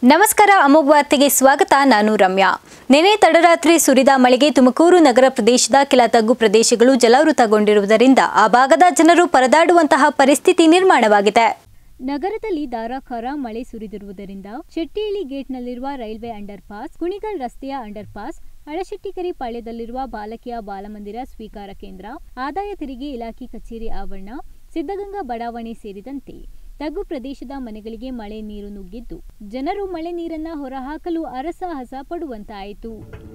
ನಮಸ್ಕಾರ ಅಮೋಘ ವಾರ್ತೆಗೆ ಸ್ವಾಗತ ನಾನು ರಮ್ಯಾ ನಿನ್ನೆ ತಡರಾತ್ರಿ ಸುರಿದ ಮಳೆಗೆ ತುಮಕೂರು ನಗರ ಪ್ರದೇಶದ ಕೆಲ ತಗ್ಗು ಪ್ರದೇಶಗಳು ಜಲಾವೃತಗೊಂಡಿರುವುದರಿಂದ ಆ ಭಾಗದ ಜನರು ಪರದಾಡುವಂತಹ ಪರಿಸ್ಥಿತಿ ನಿರ್ಮಾಣವಾಗಿದೆ ನಗರದಲ್ಲಿ ಧಾರಾಕಾರ ಮಳೆ ಸುರಿದಿರುವುದರಿಂದ ಶೆಟ್ಟಿಹಳ್ಳಿ ಗೇಟ್ನಲ್ಲಿರುವ ರೈಲ್ವೆ ಅಂಡರ್ ಪಾಸ್ ಕುಣಿಗಲ್ ರಸ್ತೆಯ ಅಂಡರ್ ಪಾಸ್ ಅಳಶೆಟ್ಟಿಕೆರೆ ಪಾಳ್ಯದಲ್ಲಿರುವ ಬಾಲಕಿಯ ಬಾಲಮಂದಿರ ಸ್ವೀಕಾರ ಕೇಂದ್ರ ಆದಾಯ ತೆರಿಗೆ ಇಲಾಖೆ ಕಚೇರಿ ಆವರಣ ಸಿದ್ದಗಂಗಾ ಬಡಾವಣೆ ಸೇರಿದಂತೆ ತಗ್ಗು ಪ್ರದೇಶದ ಮನೆಗಳಿಗೆ ಮಳೆ ನೀರು ನುಗ್ಗಿದ್ದು ಜನರು ಮಳೆ ನೀರನ್ನ ಹೊರಹಾಕಲು ಅರಸಾಹಸ ಪಡುವಂತಾಯಿತು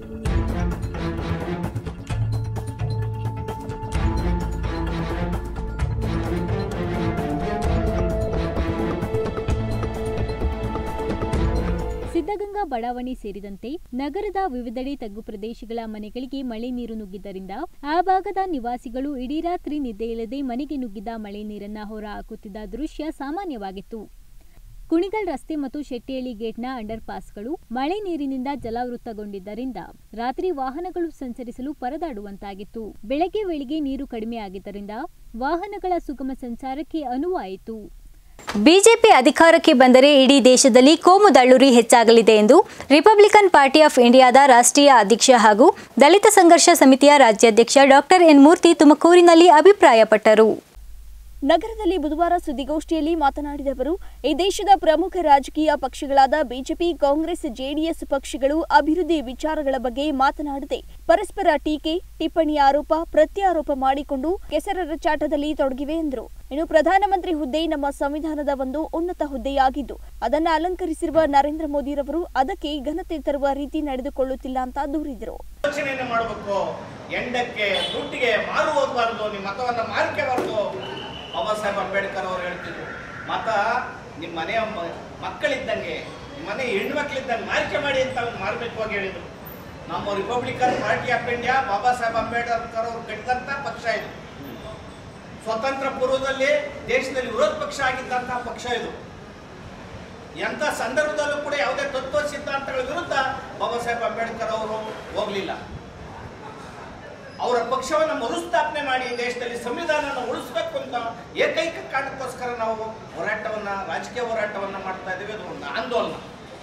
ಸಿದ್ದಗಂಗಾ ಬಡಾವಣೆ ಸೇರಿದಂತೆ ನಗರದ ವಿವಿಧೆಡೆ ತಗ್ಗು ಪ್ರದೇಶಗಳ ಮನೆಗಳಿಗೆ ಮಳೆ ನೀರು ನುಗ್ಗಿದ್ದರಿಂದ ಆ ಭಾಗದ ನಿವಾಸಿಗಳು ಇಡೀ ರಾತ್ರಿ ನಿದ್ದೆಯಿಲ್ಲದೆ ಮನೆಗೆ ನುಗ್ಗಿದ ಮಳೆ ನೀರನ್ನ ಹೊರ ಹಾಕುತ್ತಿದ್ದ ದೃಶ್ಯ ಸಾಮಾನ್ಯವಾಗಿತ್ತು ಕುಣಿಗಲ್ ರಸ್ತೆ ಮತ್ತು ಶೆಟ್ಟಿಹಳ್ಳಿ ಗೇಟ್ನ ಅಂಡರ್ ಪಾಸ್ಗಳು ಮಳೆ ನೀರಿನಿಂದ ಜಲಾವೃತಗೊಂಡಿದ್ದರಿಂದ ರಾತ್ರಿ ವಾಹನಗಳು ಸಂಚರಿಸಲು ಪರದಾಡುವಂತಾಗಿತ್ತು ಬೆಳಗ್ಗೆ ವೇಳೆಗೆ ನೀರು ಕಡಿಮೆಯಾಗಿದ್ದರಿಂದ ವಾಹನಗಳ ಸುಗಮ ಸಂಚಾರಕ್ಕೆ ಅನುವಾಯಿತು ಬಿಜೆಪಿ ಅಧಿಕಾರಕ್ಕೆ ಬಂದರೆ ಇಡೀ ದೇಶದಲ್ಲಿ ಕೋಮು ದಳ್ಳುರಿ ಹೆಚ್ಚಾಗಲಿದೆ ಎಂದು ರಿಪಬ್ಲಿಕನ್ ಪಾರ್ಟಿ ಆಫ್ ಇಂಡಿಯಾದ ರಾಷ್ಟ್ರೀಯ ಅಧ್ಯಕ್ಷ ಹಾಗೂ ದಲಿತ ಸಂಘರ್ಷ ಸಮಿತಿಯ ರಾಜ್ಯಾಧ್ಯಕ್ಷ ಡಾಕ್ಟರ್ ಎನ್ ಮೂರ್ತಿ ತುಮಕೂರಿನಲ್ಲಿ ಅಭಿಪ್ರಾಯಪಟ್ಟರು ನಗರದಲ್ಲಿ ಬುಧವಾರ ಸುದ್ದಿಗೋಷ್ಠಿಯಲ್ಲಿ ಮಾತನಾಡಿದ ಅವರು ಈ ದೇಶದ ಪ್ರಮುಖ ರಾಜಕೀಯ ಪಕ್ಷಗಳಾದ ಬಿಜೆಪಿ ಕಾಂಗ್ರೆಸ್ ಜೆಡಿಎಸ್ ಪಕ್ಷಗಳು ಅಭಿವೃದ್ಧಿ ವಿಚಾರಗಳ ಬಗ್ಗೆ ಮಾತನಾಡದೆ ಪರಸ್ಪರ ಟೀಕೆ ಟಿಪ್ಪಣಿ ಆರೋಪ ಪ್ರತ್ಯಾರೋಪ ಮಾಡಿಕೊಂಡು ಕೆಸರರ ಚಾಟದಲ್ಲಿ ತೊಡಗಿವೆ ಎಂದರು ಇನ್ನು ಪ್ರಧಾನಮಂತ್ರಿ ಹುದ್ದೆ ನಮ್ಮ ಸಂವಿಧಾನದ ಒಂದು ಉನ್ನತ ಹುದ್ದೆಯಾಗಿದ್ದು ಅದನ್ನು ಅಲಂಕರಿಸಿರುವ ನರೇಂದ್ರ ಮೋದಿರವರು ಅದಕ್ಕೆ ಘನತೆ ತರುವ ರೀತಿ ನಡೆದುಕೊಳ್ಳುತ್ತಿಲ್ಲ ಅಂತ ದೂರಿದರು ಯೋಚನೆಯನ್ನು ಮಾಡಬೇಕು ಎಂಡಕ್ಕೆ ದುಡ್ಡಿಗೆ ಮಾರು ಹೋಗಬಾರ್ದು ನಿಮ್ಮ ಮತವನ್ನು ಮಾರಿಕೆಬಾರ್ದು ಬಾಬಾ ಸಾಹೇಬ್ ಅಂಬೇಡ್ಕರ್ ಅವರು ಹೇಳ್ತಿದ್ರು ಮತ ನಿಮ್ಮ ಮನೆಯ ಮ- ಮಕ್ಕಳಿದ್ದಂಗೆ ನಿಮ್ಮ ಮನೆ ಹೆಣ್ಮಕ್ಳಿದ್ದಂಗೆ ಮಾರಿಕೆ ಮಾಡಿ ಅಂತ ಅವ್ರು ಮಾರ್ಮಿಕವಾಗಿ ಹೇಳಿದ್ರು ನಮ್ಮ Republican party of India Baba Saheb Ambedkar ಅವರು ಕಟ್ಟಿದಂಥ ಪಕ್ಷ ಇದು ಸ್ವತಂತ್ರ ಪೂರ್ವದಲ್ಲಿ ದೇಶದಲ್ಲಿ ವಿರೋಧ ಪಕ್ಷ ಆಗಿದ್ದಂತಹ ಪಕ್ಷ ಇದು ಎಂಥ ಸಂದರ್ಭದಲ್ಲೂ ಕೂಡ ಯಾವುದೇ ತತ್ವ ಸಿದ್ಧಾಂತಗಳ ವಿರುದ್ಧ ಬಾಬಾ ಸಾಹೇಬ್ ಅಂಬೇಡ್ಕರ್ ಅವರು ಹೋಗಲಿಲ್ಲ ಅವರ ಪಕ್ಷವನ್ನು ಮರುಸ್ಥಾಪನೆ ಮಾಡಿ ಈ ದೇಶದಲ್ಲಿ ಸಂವಿಧಾನವನ್ನು ಉಳಿಸ್ಬೇಕು ಅಂತ ಏಕೈಕ ಕಾರಣಕ್ಕೋಸ್ಕರ ನಾವು ಹೋರಾಟವನ್ನ ರಾಜಕೀಯ ಹೋರಾಟವನ್ನ ಮಾಡ್ತಾ ಇದ್ದೀವಿ ಅದು ಒಂದು ಆಂದೋಲನ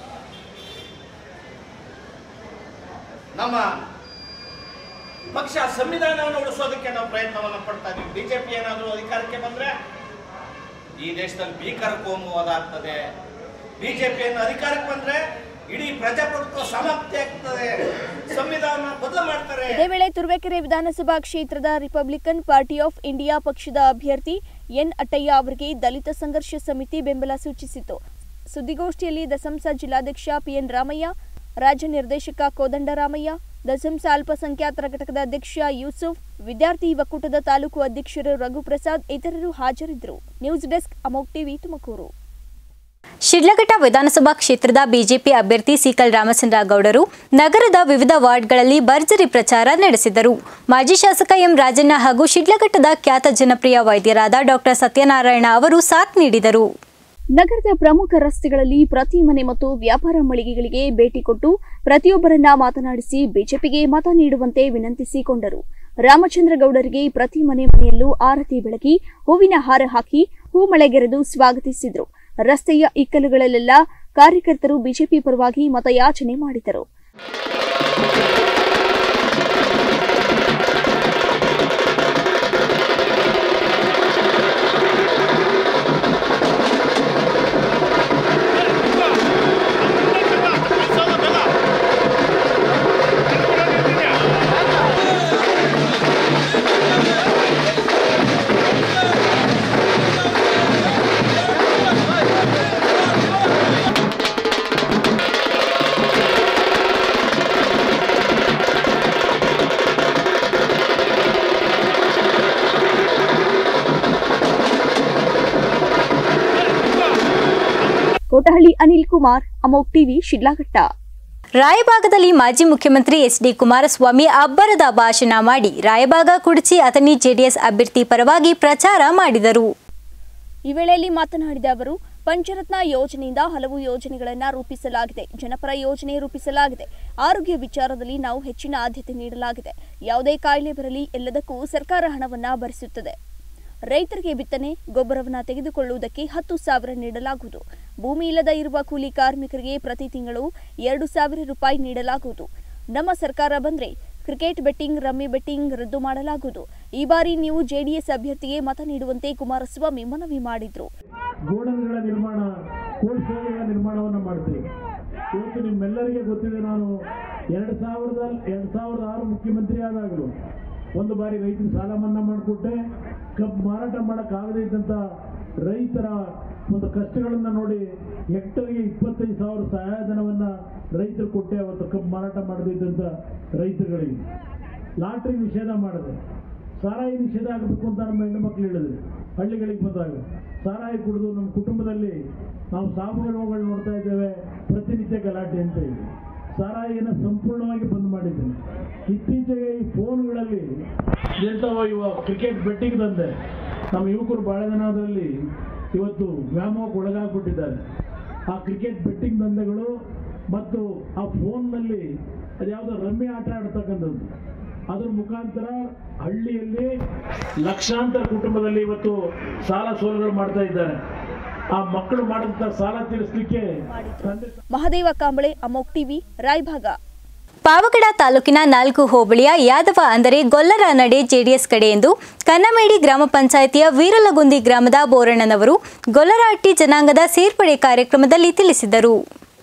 ನಮ್ಮ ಪಕ್ಷ ಸಂವಿಧಾನವನ್ನು ಉಳಿಸೋದಕ್ಕೆ ನಾವು ಪ್ರಯತ್ನವನ್ನು ಪಡ್ತಾ ಇದ್ದೀವಿ ಬಿಜೆಪಿ ಏನಾದರೂ ಅಧಿಕಾರಕ್ಕೆ ಬಂದ್ರೆ ಈ ದೇಶದಲ್ಲಿ ಭೀಕರ ಕೋಮುವಾದ ಆಗ್ತದೆ ಬಿಜೆಪಿಯನ್ನು ಅಧಿಕಾರಕ್ಕೆ ಬಂದ್ರೆ ಇಡೀ ಪ್ರಜಾಪ್ರಭುತ್ವ ಸಮಾಪ್ತಿ ಆಗ್ತದೆ ಸಂವಿಧಾನ ಬದಲು ಮಾಡ್ತಾರೆ ಇದೇ ವೇಳೆ ತುರುವೇಕೆರೆ ವಿಧಾನಸಭಾ ಕ್ಷೇತ್ರದ ರಿಪಬ್ಲಿಕನ್ ಪಾರ್ಟಿ ಆಫ್ ಇಂಡಿಯಾ ಪಕ್ಷದ ಅಭ್ಯರ್ಥಿ ಎನ್ ಅಟ್ಟಯ್ಯ ಅವರಿಗೆ ದಲಿತ ಸಂಘರ್ಷ ಸಮಿತಿ ಬೆಂಬಲ ಸೂಚಿಸಿತು ಸುದ್ದಿಗೋಷ್ಠಿಯಲ್ಲಿ ದಸಂಸ ಜಿಲ್ಲಾಧ್ಯಕ್ಷ ಪಿಎನ್ ರಾಮಯ್ಯ ರಾಜ್ಯ ನಿರ್ದೇಶಕ ಕೋದಂಡರಾಮಯ್ಯ ದಸಂಸ ಅಲ್ಪಸಂಖ್ಯಾತರ ಘಟಕದ ಅಧ್ಯಕ್ಷ ಯೂಸುಫ್ ವಿದ್ಯಾರ್ಥಿ ಒಕ್ಕೂಟದ ತಾಲೂಕು ಅಧ್ಯಕ್ಷರು ರಘುಪ್ರಸಾದ್ ಇತರರು ಹಾಜರಿದ್ದರು news desk Amogh TV Tumakuru Shidlaghatta ವಿಧಾನಸಭಾ ಕ್ಷೇತ್ರದ ಬಿಜೆಪಿ ಅಭ್ಯರ್ಥಿ ಸಿಕಲ್ ರಾಮಚಂದ್ರ ಗೌಡರು ನಗರದ ವಿವಿಧ ವಾರ್ಡ್ಗಳಲ್ಲಿ ಭರ್ಜರಿ ಪ್ರಚಾರ ನಡೆಸಿದರು ಮಾಜಿ ಶಾಸಕ ಎಂ ರಾಜಣ್ಣ ಹಾಗೂ ಶಿಡ್ಲಘಟ್ಟದ ಖ್ಯಾತ ಜನಪ್ರಿಯ ವೈದ್ಯರಾದ ಡಾಕ್ಟರ್ ಸತ್ಯನಾರಾಯಣ ಅವರು ಸಾಥ್ ನೀಡಿದರು ನಗರದ ಪ್ರಮುಖ ರಸ್ತೆಗಳಲ್ಲಿ ಪ್ರತಿ ಮನೆ ಮತ್ತು ವ್ಯಾಪಾರ ಮಳಿಗೆಗಳಿಗೆ ಭೇಟಿ ಕೊಟ್ಟು ಪ್ರತಿಯೊಬ್ಬರನ್ನ ಮಾತನಾಡಿಸಿ ಬಿಜೆಪಿಗೆ ಮತ ನೀಡುವಂತೆ ವಿನಂತಿಸಿಕೊಂಡರು ರಾಮಚಂದ್ರ ಗೌಡರಿಗೆ ಪ್ರತಿ ಮನೆ ಮನೆಯಲ್ಲೂ ಆರತಿ ಬೆಳಗಿ ಹೂವಿನ ಹಾರ ಹಾಕಿ ಹೂ ಮಳೆಗೆರೆದು ಸ್ವಾಗತಿಸಿದ್ರು ರಸ್ತೆಯ ಇಕ್ಕಲುಗಳಲ್ಲೆಲ್ಲ ಕಾರ್ಯಕರ್ತರು ಬಿಜೆಪಿ ಪರವಾಗಿ ಮತಯಾಚನೆ ಮಾಡಿದರು ಕೋಟಹಳ್ಳಿ ಅನಿಲ್ ಕುಮಾರ್ ಅಮೋಕ್ ಟಿವಿ ಶಿಡ್ಲಾಘಟ್ಟ ರಾಯಬಾಗದಲ್ಲಿ ಮಾಜಿ ಮುಖ್ಯಮಂತ್ರಿ ಎಸ್ ಡಿ ಕುಮಾರಸ್ವಾಮಿ ಅಬ್ಬರದ ಭಾಷಣ ಮಾಡಿ ರಾಯಬಾಗ ಕುಡಚಿ ಅಥಣಿ ಜೆಡಿಎಸ್ ಅಭ್ಯರ್ಥಿ ಪರವಾಗಿ ಪ್ರಚಾರ ಮಾಡಿದರು ಈ ವೇಳೆಯಲ್ಲಿ ಮಾತನಾಡಿದ ಅವರು ಪಂಚರತ್ನ ಯೋಜನೆಯಿಂದ ಹಲವು ಯೋಜನೆಗಳನ್ನು ರೂಪಿಸಲಾಗಿದೆ ಜನಪರ ಯೋಜನೆ ರೂಪಿಸಲಾಗಿದೆ ಆರೋಗ್ಯ ವಿಚಾರದಲ್ಲಿ ನಾವು ಹೆಚ್ಚಿನ ಆದ್ಯತೆ ನೀಡಲಾಗಿದೆ ಯಾವುದೇ ಕಾಯಿಲೆ ಬರಲಿ ಎಲ್ಲದಕ್ಕೂ ಸರ್ಕಾರ ಹಣವನ್ನ ಭರಿಸುತ್ತದೆ ರೈತರಿಗೆ ಬಿತ್ತನೆ ಗೊಬ್ಬರವನ್ನು ತೆಗೆದುಕೊಳ್ಳುವುದಕ್ಕೆ ಹತ್ತು ಸಾವಿರ ನೀಡಲಾಗುವುದು ಭೂಮಿ ಇಲ್ಲದ ಇರುವ ಕೂಲಿ ಕಾರ್ಮಿಕರಿಗೆ ಪ್ರತಿ ತಿಂಗಳು ಎರಡು ಸಾವಿರ ರೂಪಾಯಿ ನೀಡಲಾಗುವುದು ನಮ್ಮ ಸರ್ಕಾರ ಬಂದ್ರೆ ಕ್ರಿಕೆಟ್ ಬೆಟ್ಟಿಂಗ್ ರಮ್ಮಿ ಬೆಟ್ಟಿಂಗ್ ರದ್ದು ಮಾಡಲಾಗುವುದು ಈ ಬಾರಿ ನೀವು ಜೆಡಿಎಸ್ ಅಭ್ಯರ್ಥಿಗೆ ಮತ ನೀಡುವಂತೆ ಕುಮಾರಸ್ವಾಮಿ ಮನವಿ ಮಾಡಿದ್ರು ಗೋಡನ್ಗಳ ನಿರ್ಮಾಣ ಕೋಲ್ಡ್ ಸ್ಟೋರೇಜ್ಗಳ ನಿರ್ಮಾಣವನ್ನು ಮಾಡ್ತೀವಿ ಇವತ್ತು ನಿಮ್ಮೆಲ್ಲರಿಗೆ ಗೊತ್ತಿದೆ ನಾನು ಎರಡು ಸಾವಿರದ ಎರಡು ಸಾವಿರದ ಆರು ಮುಖ್ಯಮಂತ್ರಿ ಆದಾಗಲೂ ಒಂದು ಬಾರಿ ರೈತರಿಗೆ ಸಾಲ ಮನ್ನಾ ಮಾಡಿಕೊಟ್ಟೆ ಕಬ್ಬು ಮಾರಾಟ ಮಾಡೋಕ್ಕಾಗದೇ ಇದ್ದಂಥ ರೈತರ ಒಂದು ಕಷ್ಟಗಳನ್ನು ನೋಡಿ ಹೆಕ್ಟರ್ಗೆ ಇಪ್ಪತ್ತೈದು ಸಾವಿರ ಸಹಾಯಧನವನ್ನು ರೈತರು ಕೊಟ್ಟೆ ಅವತ್ತು ಕಬ್ಬು ಮಾರಾಟ ಮಾಡದಿದ್ದಂಥ ರೈತರುಗಳಿಗೆ ಲಾಟ್ರಿ ನಿಷೇಧ ಮಾಡಿದೆ ಸಾರಾಯಿ ನಿಷೇಧ ಆಗಬೇಕು ಅಂತ ನಮ್ಮ ಹೆಣ್ಣು ಮಕ್ಕಳು ಹೇಳಿದ್ರು ಹಳ್ಳಿಗಳಿಗೆ ಬಂದಾಗ ಸಾರಾಯಿ ಕುಡಿದು ನಮ್ಮ ಕುಟುಂಬದಲ್ಲಿ ನಾವು ಸಾವು ನೋವುಗಳು ನೋಡ್ತಾ ಇದ್ದೇವೆ ಪ್ರತಿನಿತ್ಯ ಗಲಾಟೆ ಅಂತ ಹೇಳಿ ಸಾರಾಯಿಯನ್ನು ಸಂಪೂರ್ಣವಾಗಿ ಬಂದ್ ಮಾಡಿದ್ದೇನೆ ಇತ್ತೀಚೆಗೆ ಈ ಫೋನ್ಗಳಲ್ಲಿ ಎಂಥವ ಇವ ಕ್ರಿಕೆಟ್ ಬೆಟ್ಟಿಂಗ್ ತಂದೆ ನಮ್ಮ ಯುವಕರು ಭಾಳ ಜನ ಅದರಲ್ಲಿ ಇವತ್ತು ವ್ಯಾಮೋಹಕ್ಕೆ ಒಳಗಾಗ್ಬಿಟ್ಟಿದ್ದಾರೆ ಆ ಕ್ರಿಕೆಟ್ ಬೆಟ್ಟಿಂಗ್ ದಂಧೆಗಳು ಮತ್ತು ಆ ಫೋನ್ನಲ್ಲಿ ಅದ್ಯಾವುದೋ ರಮ್ಮಿ ಆಟ ಆಡ್ತಕ್ಕಂಥದ್ದು ಅದ್ರ ಮುಖಾಂತರ ಹಳ್ಳಿಯಲ್ಲಿ ಲಕ್ಷಾಂತರ ಕುಟುಂಬದಲ್ಲಿ ಇವತ್ತು ಸಾಲ ಸೋಲುಗಳು ಮಾಡ್ತಾ ಇದ್ದಾರೆ ಆ ಮಕ್ಕಳು ಮಾಡಿದಂಥ ಸಾಲ ತೀರಿಸಲಿಕ್ಕೆ ತಂದೆ ಮಹದೇವ ಕಾಂಬಳೆ ಅಮೋಕ್ ಟಿವಿ ರಾಯಭಾಗ ಪಾವಗಡ ತಾಲೂಕಿನ ನಾಲ್ಕು ಹೋಬಳಿಯ ಯಾದವ ಅಂದರೆ ಗೊಲ್ಲರ ನಡೆ ಜೆಡಿಎಸ್ ಕಡೆ ಎಂದು ಕನ್ನಮೇಡಿ ಗ್ರಾಮ ಪಂಚಾಯಿತಿಯ ವೀರಲಗುಂದಿ ಗ್ರಾಮದ ಬೋರಣ್ಣನವರು ಗೊಲ್ಲರಹಟ್ಟಿ ಜನಾಂಗದ ಸೇರ್ಪಡೆ ಕಾರ್ಯಕ್ರಮದಲ್ಲಿ ತಿಳಿಸಿದರು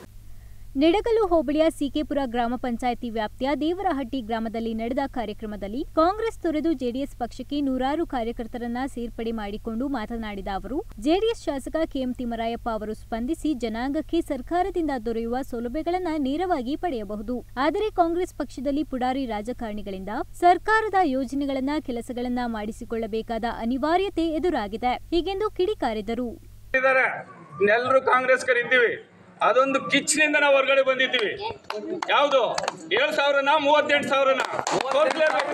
ನಿಡಗಲು ಹೋಬಳಿಯ ಸಿಕೆಪುರ ಗ್ರಾಮ ಪಂಚಾಯಿತಿ ವ್ಯಾಪ್ತಿಯ ದೇವರಹಟ್ಟಿ ಗ್ರಾಮದಲ್ಲಿ ನಡೆದ ಕಾರ್ಯಕ್ರಮದಲ್ಲಿ ಕಾಂಗ್ರೆಸ್ ತೊರೆದು ಜೆಡಿಎಸ್ ಪಕ್ಷಕ್ಕೆ ನೂರಾರು ಕಾರ್ಯಕರ್ತರನ್ನ ಸೇರ್ಪಡೆ ಮಾಡಿಕೊಂಡು ಮಾತನಾಡಿದ ಅವರು ಜೆಡಿಎಸ್ ಶಾಸಕ ಕೆಎಂ ತಿಮ್ಮರಾಯಪ್ಪ ಅವರು ಸ್ಪಂದಿಸಿ ಜನಾಂಗಕ್ಕೆ ಸರ್ಕಾರದಿಂದ ದೊರೆಯುವ ಸೌಲಭ್ಯಗಳನ್ನ ನೇರವಾಗಿ ಪಡೆಯಬಹುದು ಆದರೆ ಕಾಂಗ್ರೆಸ್ ಪಕ್ಷದಲ್ಲಿ ಪುಡಾರಿ ರಾಜಕಾರಣಿಗಳಿಂದ ಸರ್ಕಾರದ ಯೋಜನೆಗಳನ್ನ ಕೆಲಸಗಳನ್ನ ಮಾಡಿಸಿಕೊಳ್ಳಬೇಕಾದ ಅನಿವಾರ್ಯತೆ ಎದುರಾಗಿದೆ ಹೀಗೆಂದು ಕಿಡಿಕಾರಿದರು ಇದ್ದಾರೆ ಎಲ್ಲರೂ ಕಾಂಗ್ರೆಸ್ ಕರಿತೀವಿ ಅದೊಂದು ಕಿಚ್ನಿಂದ ನಾವು ಹೊರಗಡೆ ಬಂದಿದ್ದೀವಿ ಯಾವುದು ಏಳು ಸಾವಿರನ ಮೂವತ್ತೆಂಟು ಸಾವಿರನ ತೋರಿಸ್ಲೇಬೇಕು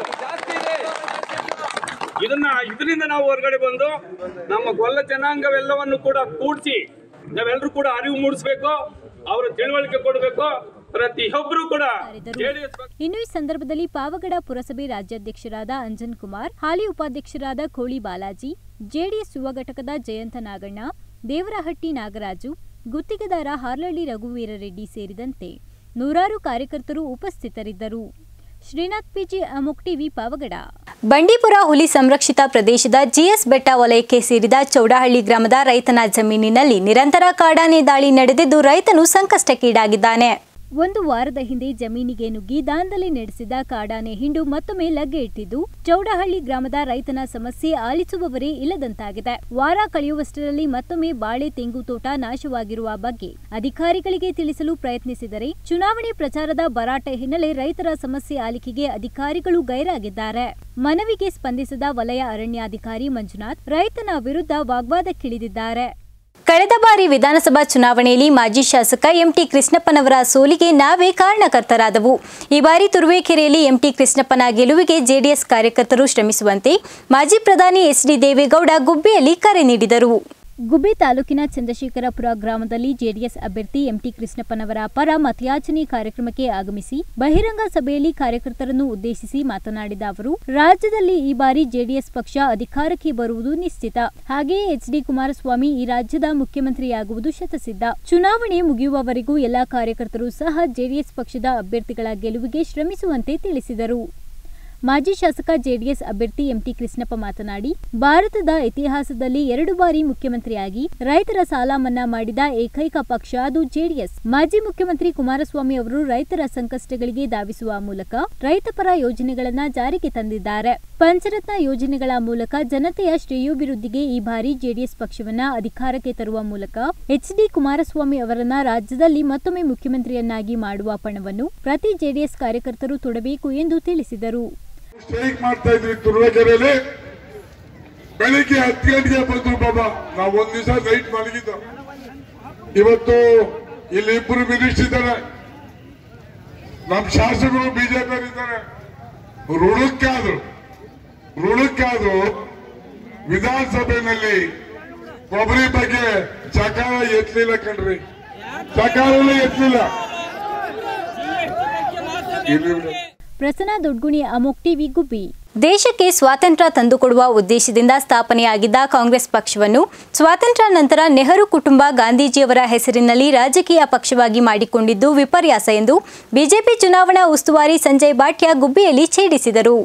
ಇದನ್ನ ಇದರಿಂದ ನಾವು ಹೊರಗಡೆ ಬಂದು ನಮ್ಮ ಗೊಲ್ಲ ಜನಾಂಗವೆಲ್ಲವನ್ನು ಕೂಡ ಕೂಡಿಸಿ ನಾವೆಲ್ಲರೂ ಕೂಡ ಅರಿವು ಮೂಡಿಸ್ಬೇಕು ಅವರ ತಿಳುವಳಿಕೆ ಕೊಡಬೇಕು ಪ್ರತಿಯೊಬ್ಬರು ಕೂಡ ಜೆಡಿಎಸ್ ಇನ್ನು ಈ ಸಂದರ್ಭದಲ್ಲಿ ಪಾವಗಡ ಪುರಸಭೆ ರಾಜ್ಯಾಧ್ಯಕ್ಷರಾದ ಅಂಜನ್ ಕುಮಾರ್ ಹಾಲಿ ಉಪಾಧ್ಯಕ್ಷರಾದ ಕೋಳಿ ಬಾಲಾಜಿ ಜೆಡಿಎಸ್ ಯುವ ಘಟಕದ ಜಯಂತ ನಾಗಣ್ಣ ದೇವರಹಟ್ಟಿ ನಾಗರಾಜು ಗುತ್ತಿಗೆದಾರ ಹಾರ್ಲಳ್ಳಿ ರಘುವೀರರೆಡ್ಡಿ ಸೇರಿದಂತೆ ನೂರಾರು ಕಾರ್ಯಕರ್ತರು ಉಪಸ್ಥಿತರಿದ್ದರು ಶ್ರೀನಾಥ್ ಪಿಜಿ ಅಮುಕ್ ಟಿವಿ ಪಾವಗಡ ಬಂಡೀಪುರ ಹುಲಿ ಸಂರಕ್ಷಿತ ಪ್ರದೇಶದ ಜಿಎಸ್ ಬೆಟ್ಟ ವಲಯಕ್ಕೆ ಸೇರಿದ ಚೌಡಹಳ್ಳಿ ಗ್ರಾಮದ ರೈತನ ಜಮೀನಿನಲ್ಲಿ ನಿರಂತರ ಕಾಡಾನೆ ದಾಳಿ ನಡೆದಿದ್ದು ರೈತನು ಸಂಕಷ್ಟಕ್ಕೀಡಾಗಿದ್ದಾನೆ ಒಂದು ವಾರದ ಹಿಂದೆ ಜಮೀನಿಗೆ ನುಗ್ಗಿ ದಾಂಧಲೆ ನಡೆಸಿದ ಕಾಡಾನೆ ಹಿಂಡು ಮತ್ತೊಮ್ಮೆ ಲಗ್ಗೆ ಇಟ್ಟಿದ್ದು ಚೌಡಹಳ್ಳಿ ಗ್ರಾಮದ ರೈತನ ಸಮಸ್ಯೆ ಆಲಿಸುವವರೇ ಇಲ್ಲದಂತಾಗಿದೆ ವಾರ ಕಳೆಯುವಷ್ಟರಲ್ಲಿ ಮತ್ತೊಮ್ಮೆ ಬಾಳೆ ತೆಂಗು ತೋಟ ನಾಶವಾಗಿರುವ ಬಗ್ಗೆ ಅಧಿಕಾರಿಗಳಿಗೆ ತಿಳಿಸಲು ಪ್ರಯತ್ನಿಸಿದರೆ ಚುನಾವಣೆ ಪ್ರಚಾರದ ಭರಾಟೆ ಹಿನ್ನೆಲೆ ರೈತರ ಸಮಸ್ಯೆ ಆಲಿಕೆಗೆ ಅಧಿಕಾರಿಗಳು ಗೈರಾಗಿದ್ದಾರೆ ಮನವಿಗೆ ಸ್ಪಂದಿಸಿದ ವಲಯ ಅರಣ್ಯಾಧಿಕಾರಿ ಮಂಜುನಾಥ್ ರೈತನ ವಿರುದ್ಧ ವಾಗ್ವಾದಕ್ಕಿಳಿದಿದ್ದಾರೆ ಕಳೆದ ಬಾರಿ ವಿಧಾನಸಭಾ ಚುನಾವಣೆಯಲ್ಲಿ ಮಾಜಿ ಶಾಸಕ ಎಂಟಿ ಕೃಷ್ಣಪ್ಪನವರ ಸೋಲಿಗೆ ನಾವೇ ಕಾರಣಕರ್ತರಾದವು ಈ ಬಾರಿ ತುರುವೇಕೆರೆಯಲ್ಲಿ ಎಂಟಿ ಕೃಷ್ಣಪ್ಪನ ಗೆಲುವಿಗೆ ಜೆಡಿಎಸ್ ಕಾರ್ಯಕರ್ತರು ಶ್ರಮಿಸುವಂತೆ ಮಾಜಿ ಪ್ರಧಾನಿ ಎಚ್ ಡಿ ದೇವೇಗೌಡ ಗುಬ್ಬಿಯಲ್ಲಿ ಕರೆ ನೀಡಿದರು ಗುಬ್ಬಿ ತಾಲೂಕಿನ ಚಂದ್ರಶೇಖರಪುರ ಗ್ರಾಮದಲ್ಲಿ ಜೆಡಿಎಸ್ ಅಭ್ಯರ್ಥಿ ಎಂಟಿ ಕೃಷ್ಣಪ್ಪನವರ ಪರ ಮತಯಾಚನೆ ಕಾರ್ಯಕ್ರಮಕ್ಕೆ ಆಗಮಿಸಿ ಬಹಿರಂಗ ಸಭೆಯಲ್ಲಿ ಕಾರ್ಯಕರ್ತರನ್ನು ಉದ್ದೇಶಿಸಿ ಮಾತನಾಡಿದ ಅವರು ರಾಜ್ಯದಲ್ಲಿ ಈ ಬಾರಿ ಜೆಡಿಎಸ್ ಪಕ್ಷ ಅಧಿಕಾರಕ್ಕೆ ಬರುವುದು ನಿಶ್ಚಿತ ಹಾಗೆಯೇ ಎಚ್ ಡಿ ಕುಮಾರಸ್ವಾಮಿ ಈ ರಾಜ್ಯದ ಮುಖ್ಯಮಂತ್ರಿಯಾಗುವುದು ಶತಸಿದ್ಧ ಚುನಾವಣೆ ಮುಗಿಯುವವರೆಗೂ ಎಲ್ಲಾ ಕಾರ್ಯಕರ್ತರು ಸಹ ಜೆಡಿಎಸ್ ಪಕ್ಷದ ಅಭ್ಯರ್ಥಿಗಳ ಗೆಲುವಿಗೆ ಶ್ರಮಿಸುವಂತೆ ತಿಳಿಸಿದರು ಮಾಜಿ ಶಾಸಕ ಜೆಡಿಎಸ್ ಅಭ್ಯರ್ಥಿ ಎಂಟಿ ಕೃಷ್ಣಪ್ಪ ಮಾತನಾಡಿ ಭಾರತದ ಇತಿಹಾಸದಲ್ಲಿ ಎರಡು ಬಾರಿ ಮುಖ್ಯಮಂತ್ರಿಯಾಗಿ ರೈತರ ಸಾಲ ಮನ್ನಾ ಮಾಡಿದ ಏಕೈಕ ಪಕ್ಷ ಅದು ಜೆಡಿಎಸ್ ಮಾಜಿ ಮುಖ್ಯಮಂತ್ರಿ ಕುಮಾರಸ್ವಾಮಿ ಅವರು ರೈತರ ಸಂಕಷ್ಟಗಳಿಗೆ ಧಾವಿಸುವ ಮೂಲಕ ರೈತಪರ ಯೋಜನೆಗಳನ್ನ ಜಾರಿಗೆ ತಂದಿದ್ದಾರೆ ಪಂಚರತ್ನ ಯೋಜನೆಗಳ ಮೂಲಕ ಜನತೆಯ ಶ್ರೇಯೋಭಿವೃದ್ಧಿಗೆ ಈ ಬಾರಿ ಜೆಡಿಎಸ್ ಪಕ್ಷವನ್ನ ಅಧಿಕಾರಕ್ಕೆ ತರುವ ಮೂಲಕ ಎಚ್ ಡಿ ಕುಮಾರಸ್ವಾಮಿ ಅವರನ್ನ ರಾಜ್ಯದಲ್ಲಿ ಮತ್ತೊಮ್ಮೆ ಮುಖ್ಯಮಂತ್ರಿಯನ್ನಾಗಿ ಮಾಡುವ ಪಣವನ್ನು ಪ್ರತಿ ಜೆಡಿಎಸ್ ಕಾರ್ಯಕರ್ತರು ತೊಡಬೇಕು ಎಂದು ತಿಳಿಸಿದರು ಸ್ಟ್ರೈಕ್ ಮಾಡ್ತಾ ಇದ್ರಿ ತುರುವೇಕೆರೆಯಲ್ಲಿ ಬೆಳಿಗ್ಗೆ ಹತ್ತು ಗಂಟೆಗೆ ಬಂದ್ರು ಬಾಬಾ ನಾವು ಒಂದ್ ದಿವಸ ನೈಟ್ ಮಲಗಿದ್ದು ಇವತ್ತು ಇಲ್ಲಿ ಇಬ್ಬರು ಮಿನಿಸ್ಟರ್ ಇದ್ದಾರೆ ನಮ್ಮ ಶಾಸಕರು ಬಿಜೆಪಿ ಇದ್ದಾರೆ ಋಣಕ್ಕಾದ್ರು ಋಣಕ್ಕಾದ್ರು ವಿಧಾನಸಭೆಯಲ್ಲಿ ಕೊಬ್ಬರಿ ಬಗ್ಗೆ ಚಕಾರ ಎತ್ತಲಿಲ್ಲ ಕಣ್ರಿ ಚಕಾರನೇ ಎತ್ತಲಿಲ್ಲ ಇಲ್ಲಿ ಪ್ರಸನ್ನ ದೊಡ್ಗುಣಿ ಅಮೋಕ್ ಟಿವಿ ಗುಬ್ಬಿ ದೇಶಕ್ಕೆ ಸ್ವಾತಂತ್ರ್ಯ ತಂದುಕೊಡುವ ಉದ್ದೇಶದಿಂದ ಸ್ಥಾಪನೆಯಾಗಿದ್ದ ಕಾಂಗ್ರೆಸ್ ಪಕ್ಷವನ್ನು ಸ್ವಾತಂತ್ರ್ಯ ನಂತರ ನೆಹರು ಕುಟುಂಬ ಗಾಂಧೀಜಿಯವರ ಹೆಸರಿನಲ್ಲಿ ರಾಜಕೀಯ ಪಕ್ಷವಾಗಿ ಮಾಡಿಕೊಂಡಿದ್ದು ವಿಪರ್ಯಾಸ ಎಂದು ಬಿಜೆಪಿ ಚುನಾವಣಾ ಉಸ್ತುವಾರಿ ಸಂಜಯ್ ಬಾಟ್ಯ ಗುಬ್ಬಿಯಲ್ಲಿ ಛೇಡಿಸಿದರು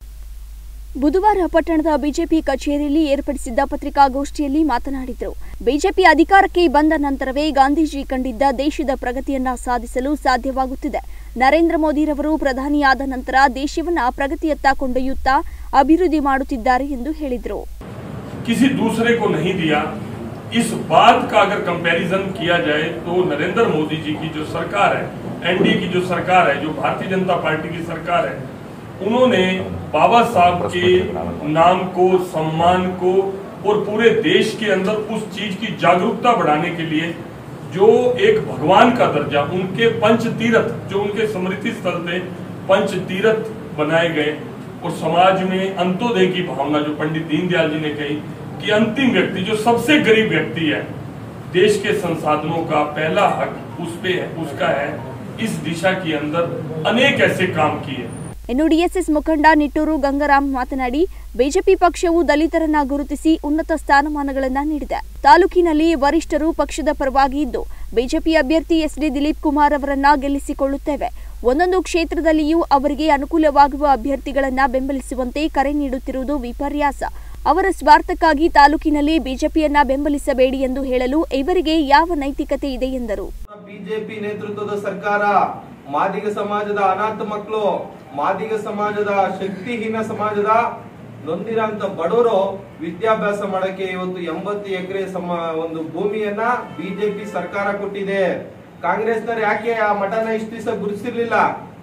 ಬುಧವಾರ ಪಟ್ಟಣದ ಬಿಜೆಪಿ ಕಚೇರಿಯಲ್ಲಿ ಏರ್ಪಡಿಸಿದ್ದ ಪತ್ರಿಕಾಗೋಷ್ಠಿಯಲ್ಲಿ ಮಾತನಾಡಿದರು ಬಿಜೆಪಿ ಅಧಿಕಾರಕ್ಕೆ ಬಂದ ನಂತರವೇ ಗಾಂಧೀಜಿ ಕಂಡಿದ್ದ ದೇಶದ ಪ್ರಗತಿಯನ್ನ ಸಾಧಿಸಲು ಸಾಧ್ಯವಾಗುತ್ತಿದೆ ನರೇಂದ್ರ ಮೋದಿರವರು ಪ್ರಧಾನಿಯಾದ ನಂತರ ದೇಶವನ್ನ ಪ್ರಗತಿಯತ್ತ ಕೊಂಡೊಯ್ಯುತ್ತಾ ಅಭಿವೃದ್ಧಿ ಮಾಡುತ್ತಿದ್ದಾರೆ ಎಂದು ಹೇಳಿದರು किसी दूसरे को नहीं दिया इस बात का अगर कंपैरिजन किया जाए तो नरेंद्र मोदी जी की जो सरकार है एनडीए की जो सरकार है जो भारतीय जनता पार्टी की सरकार है उन्होंने बाबा साहब के नाम को सम्मान को और पूरे देश के अंदर उस चीज की जागरूकता बढ़ाने के लिए जो एक भगवान का दर्जा उनके पंच तीर्थ जो उनके स्मृति स्थल थे पंच तीर्थ बनाए गए और समाज में अंत्योदय की भावना जो पंडित दीनदयाल जी ने कही कि अंतिम व्यक्ति जो सबसे गरीब व्यक्ति है देश के संसाधनों का पहला हक उस पे है उसका है इस दिशा के अंदर अनेक ऐसे काम किए ಇನ್ನು ಡಿಎಸ್ಎಸ್ ಮುಖಂಡ ನಿಟ್ಟೂರು ಗಂಗಾರಾಮ್ ಮಾತನಾಡಿ ಬಿಜೆಪಿ ಪಕ್ಷವು ದಲಿತರನ್ನ ಗುರುತಿಸಿ ಉನ್ನತ ಸ್ಥಾನಮಾನಗಳನ್ನ ನೀಡಿದೆ ತಾಲೂಕಿನಲ್ಲಿ ವರಿಷ್ಠರು ಪಕ್ಷದ ಪರವಾಗಿ ಇದ್ದು ಬಿಜೆಪಿ ಅಭ್ಯರ್ಥಿ ಎಸ್ಡಿ ದಿಲೀಪ್ ಕುಮಾರ್ ಅವರನ್ನ ಗೆಲ್ಲಿಸಿಕೊಳ್ಳುತ್ತೇವೆ ಒಂದೊಂದು ಕ್ಷೇತ್ರದಲ್ಲಿಯೂ ಅವರಿಗೆ ಅನುಕೂಲವಾಗುವ ಅಭ್ಯರ್ಥಿಗಳನ್ನ ಬೆಂಬಲಿಸುವಂತೆ ಕರೆ ನೀಡುತ್ತಿರುವುದು ವಿಪರ್ಯಾಸ ಅವರ ಸ್ವಾರ್ಥಕ್ಕಾಗಿ ತಾಲೂಕಿನಲ್ಲಿ ಬಿಜೆಪಿಯನ್ನ ಬೆಂಬಲಿಸಬೇಡಿ ಎಂದು ಹೇಳಲು ಇವರಿಗೆ ಯಾವ ನೈತಿಕತೆ ಇದೆ ಎಂದರು ಬಿಜೆಪಿ ನೇತೃತ್ವದ ಸರ್ಕಾರ ಮಾದಿಗ ಸಮಾಜದ ಅನಾಥ ಮಕ್ಕಳು ಮಾದಿಗ ಸಮಾಜದ ಶಕ್ತಿಹೀನ ಸಮಾಜದ ನೊಂದಿರಂತ ಬಡವರು ವಿದ್ಯಾಭ್ಯಾಸ ಮಾಡಕ್ಕೆ ಇವತ್ತು ಎಂಬತ್ತು ಎಕರೆ ಸಮ ಒಂದು ಭೂಮಿಯನ್ನ ಬಿಜೆಪಿ ಸರ್ಕಾರ ಕೊಟ್ಟಿದೆ ಕಾಂಗ್ರೆಸ್ನವ್ರು ಯಾಕೆ ಆ ಮಠನ ಇಷ್ಟು ದಿವಸ ಗುರುತಿಸಿರ್ಲಿಲ್ಲ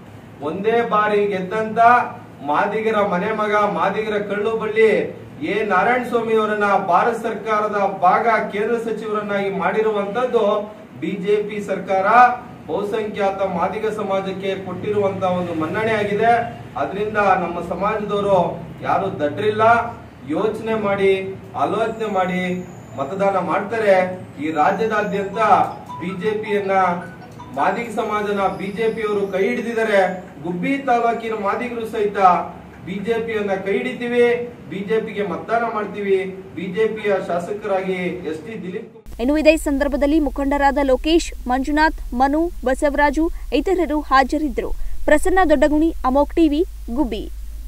ಒಂದೇ ಬಾರಿ ಗೆದ್ದಂತ ಮಾದಿಗರ ಮನೆ ಮಗ ಮಾದಿಗರ ಕಳ್ಳು ಬಳ್ಳಿ ಎ ನಾರಾಯಣ ಸ್ವಾಮಿ ಅವರನ್ನ ಭಾರತ ಸರ್ಕಾರದ ಭಾಗ ಕೇಂದ್ರ ಸಚಿವರನ್ನಾಗಿ ಮಾಡಿರುವಂತದ್ದು ಬಿಜೆಪಿ ಸರ್ಕಾರ ಬಹುಸಂಖ್ಯಾತ ಮಾದಿಗ ಸಮಾಜಕ್ಕೆ ಕೊಟ್ಟಿರುವಂತ ಒಂದು ಮನ್ನಣೆ ಆಗಿದೆ ಅದರಿಂದ ನಮ್ಮ ಸಮಾಜದವರು ಯಾರು ದಡ್ರಿಲ್ಲ ಯೋಚನೆ ಮಾಡಿ ಆಲೋಚನೆ ಮಾಡಿ ಮತದಾನ ಮಾಡ್ತಾರೆ ಈ ರಾಜ್ಯದಾದ್ಯಂತ ಬಿಜೆಪಿಯನ್ನ ಮಾದಿಗ ಸಮಾಜನ ಬಿಜೆಪಿಯವರು ಕೈ ಹಿಡಿದಿದ್ದಾರೆ ಗುಬ್ಬಿ ತಾಲೂಕಿನ ಮಾದಿಗರು ಸಹಿತ ಬಿಜೆಪಿಯನ್ನ ಕೈ ಹಿಡಿತೀವಿ ಬಿಜೆಪಿಗೆ ಮತದಾನ ಮಾಡ್ತೀವಿ ಬಿಜೆಪಿಯ ಶಾಸಕರಾಗಿ ಎಸ್ ಟಿ ದಿಲೀಪ್ ಕುಮಾರ್ ಇನ್ನು ಇದೇ ಸಂದರ್ಭದಲ್ಲಿ ಮುಖಂಡರಾದ ಲೋಕೇಶ್ ಮಂಜುನಾಥ್ ಮನು ಬಸವರಾಜು ಇತರರು ಹಾಜರಿದ್ದರು ಪ್ರಸನ್ನ ದೊಡ್ಡಗುಣಿ ಅಮೋಕ್ ಟಿವಿ ಗುಬ್ಬಿ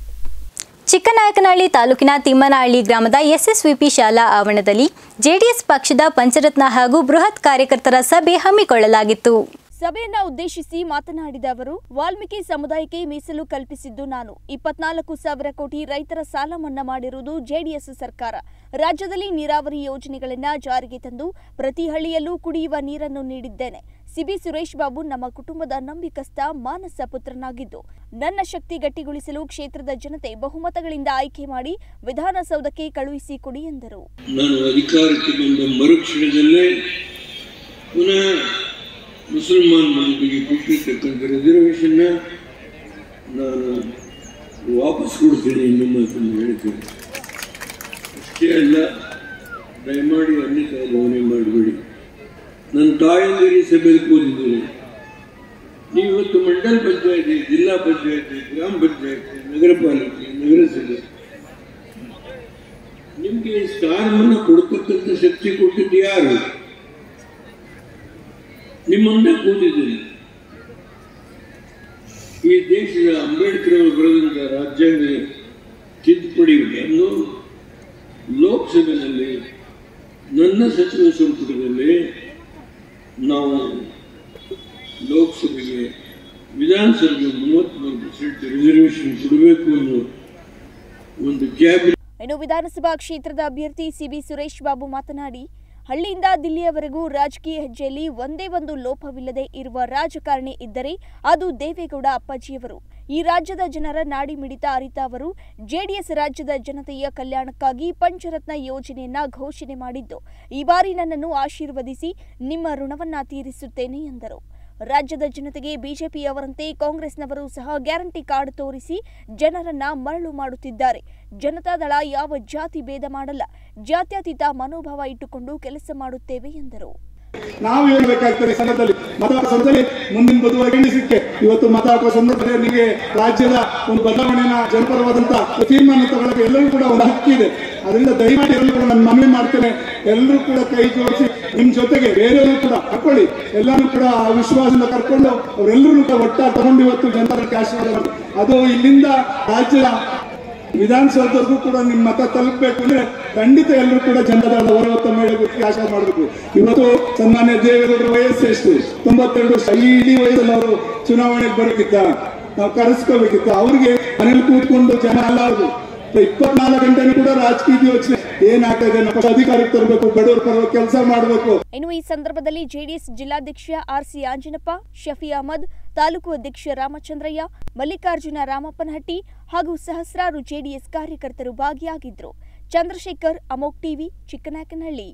ಚಿಕ್ಕನಾಯಕನಹಳ್ಳಿ ತಾಲೂಕಿನ ತಿಮ್ಮನಹಳ್ಳಿ ಗ್ರಾಮದ ಎಸ್ಎಸ್ವಿಪಿ ಶಾಲಾ ಆವರಣದಲ್ಲಿ ಜೆಡಿಎಸ್ ಪಕ್ಷದ ಪಂಚರತ್ನ ಹಾಗೂ ಬೃಹತ್ ಕಾರ್ಯಕರ್ತರ ಸಭೆ ಹಮ್ಮಿಕೊಳ್ಳಲಾಗಿತ್ತು ಸಭೆಯನ್ನ ಉದ್ದೇಶಿಸಿ ಮಾತನಾಡಿದ ಅವರು ವಾಲ್ಮೀಕಿ ಸಮುದಾಯಕ್ಕೆ ಮೀಸಲು ಕಲ್ಪಿಸಿದ್ದು ನಾನು ಇಪ್ಪತ್ನಾಲ್ಕು ಸಾವಿರ ಕೋಟಿ ರೈತರ ಸಾಲ ಮನ್ನಾ ಮಾಡಿರುವುದು ಜೆಡಿಎಸ್ ಸರ್ಕಾರ ರಾಜ್ಯದಲ್ಲಿ ನೀರಾವರಿ ಯೋಜನೆಗಳನ್ನ ಜಾರಿಗೆ ತಂದು ಪ್ರತಿ ಹಳ್ಳಿಯಲ್ಲೂ ಕುಡಿಯುವ ನೀರನ್ನು ನೀಡಿದ್ದೇನೆ ಸಿಬಿ ಸುರೇಶ್ ಬಾಬು ನಮ್ಮ ಕುಟುಂಬದ ನಂಬಿಕಸ್ಥ ಮಾನಸ ಪುತ್ರನಾಗಿದ್ದು ನನ್ನ ಶಕ್ತಿ ಗಟ್ಟಿಗೊಳಿಸಲು ಕ್ಷೇತ್ರದ ಜನತೆ ಬಹುಮತಗಳಿಂದ ಆಯ್ಕೆ ಮಾಡಿ ವಿಧಾನಸೌಧಕ್ಕೆ ಕಳುಹಿಸಿ ಕೊಡಿ ಎಂದರು ನಾನು ಅಧಿಕಾರಕ್ಕೆ ಬಂದ ಮರುಕ್ಷಣದಲ್ಲೇ ಪುನಃ ಮುಸಲ್ಮಾನ್ ಬಾಂಧವರಿಗೆ ಕೊಟ್ಟಿರ್ತಕ್ಕಂಥ ರಿಸರ್ವೇಷನ್ನ ನಾನು ವಾಪಸ್ ಕೊಡ್ತೀನಿ ಇನ್ನೂ ಮಾತನ್ನು ಹೇಳ್ತೇನೆ ಅಷ್ಟೇ ಅಲ್ಲ ದಯಮಾಡಿ ಅನ್ಯತಾ ಭಾವನೆ ಮಾಡಬೇಡಿ ನನ್ನ ತಾಯಂದಿರಿ ಸಭೆಯಲ್ಲಿ ಕೂತಿದ್ದೀನಿ ನೀವು ಇವತ್ತು ಮಂಡಲ ಪಂಚಾಯತಿ ಜಿಲ್ಲಾ ಪಂಚಾಯತಿ ಗ್ರಾಮ ಪಂಚಾಯತಿ ನಗರ ಪಾಲಿಕೆ ನಗರಸಭೆ ನಿಮ್ಗೆ ಸ್ಥಾನವನ್ನು ಕೊಡ್ತಕ್ಕಂಥ ಶಕ್ತಿ ಕೊಟ್ಟಿದ್ದು ಯಾರು ನಿಮ್ಮನ್ನ ಕೂತಿದ್ದೀನಿ ಈ ದೇಶದ ಅಂಬೇಡ್ಕರ್ ಅವರು ಬರೆದಂತ ರಾಜ್ಯಾಂಗ ತಿದ್ದುಪಡಿಗಳನ್ನು ಲೋಕಸಭೆಯಲ್ಲಿ ನನ್ನ ಸಚಿವ ಸಂಪುಟದಲ್ಲಿ ನಾವು ಲೋಕಸಭೆಗೆ ವಿಧಾನಸಭೆಗೆ ಮೂವತ್ತ್ಮೂರು ಪರ್ಸೆಂಟ್ ರಿಸರ್ವೇಷನ್ ಕೊಡಬೇಕು ಅನ್ನೋ ಒಂದು ಕ್ಯಾಬಿನೆಟ್ ಇನ್ನು ವಿಧಾನಸಭಾ ಕ್ಷೇತ್ರದ ಅಭ್ಯರ್ಥಿ ಸಿಬಿ ಸುರೇಶ್ ಬಾಬು ಮಾತನಾಡಿ ಹಳ್ಳಿಯಿಂದ ದಿಲ್ಲಿಯವರೆಗೂ ರಾಜಕೀಯ ಹೆಜ್ಜೆಯಲ್ಲಿ ಒಂದೇ ಒಂದು ಲೋಪವಿಲ್ಲದೆ ಇರುವ ರಾಜಕಾರಣಿ ಇದ್ದರೆ ಅದು ದೇವೇಗೌಡ ಅಪ್ಪಾಜಿಯವರು ಈ ರಾಜ್ಯದ ಜನರ ನಾಡಿ ಮಿಡಿತ ಅರಿತ ಅವರು ಜೆಡಿಎಸ್ ರಾಜ್ಯದ ಜನತೆಯ ಕಲ್ಯಾಣಕ್ಕಾಗಿ ಪಂಚರತ್ನ ಯೋಜನೆಯನ್ನ ಘೋಷಣೆ ಮಾಡಿದ್ದು ಈ ಬಾರಿ ನನ್ನನ್ನು ಆಶೀರ್ವದಿಸಿ ನಿಮ್ಮ ಋಣವನ್ನ ತೀರಿಸುತ್ತೇನೆ ಎಂದರು ರಾಜ್ಯದ ಜನತೆಗೆ ಬಿಜೆಪಿಯವರಂತೆ ಕಾಂಗ್ರೆಸ್ನವರು ಸಹ ಗ್ಯಾರಂಟಿ ಕಾರ್ಡ್ ತೋರಿಸಿ ಜನರನ್ನ ಮರಳು ಮಾಡುತ್ತಿದ್ದಾರೆ ಜನತಾದಳ ಯಾವ ಜಾತಿ ಭೇದ ಮಾಡಲ್ಲ ಜಾತ್ಯತೀತ ಮನೋಭಾವ ಇಟ್ಟುಕೊಂಡು ಕೆಲಸ ಮಾಡುತ್ತೇವೆ ಎಂದರು ನಾವು ಹೇಳ್ಬೇಕಾಗ್ತದೆ ಈ ಸಂದರ್ಭದಲ್ಲಿ ಮತ ಹಾಕುವ ಸಂದರ್ಭದಲ್ಲಿ ಮುಂದಿನ ಬದುವ ಎಣಿಸಿಕ್ಕೆ ಇವತ್ತು ಮತ ಹಾಕುವ ಸಂದರ್ಭದಲ್ಲಿ ನಿಮಗೆ ರಾಜ್ಯದ ಒಂದು ಬದಲಾವಣೆಯ ಜನಪರವಾದಂತ ತೀರ್ಮಾನ ತಗೊಳ್ಳಕ್ಕೆ ಎಲ್ಲರೂ ಕೂಡ ಒಂದು ಹಕ್ಕಿದೆ ಅದರಿಂದ ದಯಮಾಡಿ ಎಲ್ಲರೂ ಕೂಡ ನಾನು ಮನವಿ ಮಾಡ್ತೇನೆ ಎಲ್ಲರೂ ಕೂಡ ಕೈ ಜೋಡಿಸಿ ನಿಮ್ ಜೊತೆಗೆ ಬೇರೆಯವರು ಕೂಡ ಹಾಕೊಳ್ಳಿ ಎಲ್ಲರೂ ಕೂಡ ಆ ವಿಶ್ವಾಸದಿಂದ ಕರ್ಕೊಂಡು ಅವರೆಲ್ಲರೂ ಕೂಡ ಒಟ್ಟಾಗಿ ತಗೊಂಡು ಇವತ್ತು ಜನರಿಗೆ ಆಶೀರ್ವಾದ ಮಾಡಿ ಅದು ಇಲ್ಲಿಂದ ರಾಜ್ಯದ ವಿಧಾನಸೌಧವರೆಗೂ ಕೂಡ ನಿಮ್ಮ ಮತ ತಲುಪಬೇಕು ಅಂದ್ರೆ ಖಂಡಿತ ಎಲ್ಲರೂ ಕೂಡ ಜನತಾದಳದ ಹೊರವತ್ತ ಮೇಲೆ ಗೊತ್ತಿಗೆ ಆಶಾ ಮಾಡಬೇಕು ಇವತ್ತು ಸನ್ಮಾನ್ಯ ದೇವೇಗೌಡರ ವಯಸ್ಸು ಎಷ್ಟು ತೊಂಬತ್ತೆರಡು ವರ್ಷ ಈ ಇಡೀ ವಯಸ್ಸಲ್ಲಿ ಅವರು ಚುನಾವಣೆಗೆ ಬರೋಕ್ಕಿತ್ತ ನಾವು ಕರೆಸ್ಕೋಬೇಕಿತ್ತು ಅವ್ರಿಗೆ ಮನೇಲಿ ಕೂತ್ಕೊಂಡು ಜನ ಅಲ್ಲ ಅವರು ಇಪ್ಪತ್ನಾಲ್ಕು ಗಂಟೆನೂ ಕೂಡ ರಾಜಕೀಯ ಯೋಚನೆ ಏನಾಗ್ತಾ ಇದೆ ನಮ್ಮ ಅಧಿಕಾರಕ್ಕೆ ತರಬೇಕು ಬಡವರ ಪರವಾಗಿ ಕೆಲಸ ಮಾಡಬೇಕು ಇನ್ನು ಈ ಸಂದರ್ಭದಲ್ಲಿ ಜೆಡಿಎಸ್ ಜಿಲ್ಲಾಧ್ಯಕ್ಷ ಆರ್ಸಿ ಆಂಜನಪ್ಪ ಶಫಿ ಅಹಮದ್ ತಾಲೂಕು ಅಧ್ಯಕ್ಷ ರಾಮಚಂದ್ರಯ್ಯ ಮಲ್ಲಿಕಾರ್ಜುನ ರಾಮಪ್ಪನಹಟ್ಟಿ ಹಾಗೂ ಸಹಸ್ರಾರು ಜೆಡಿಎಸ್ ಕಾರ್ಯಕರ್ತರು ಭಾಗಿಯಾಗಿದ್ದರು Chandrashekar Amogh TV Chikkanayakanahalli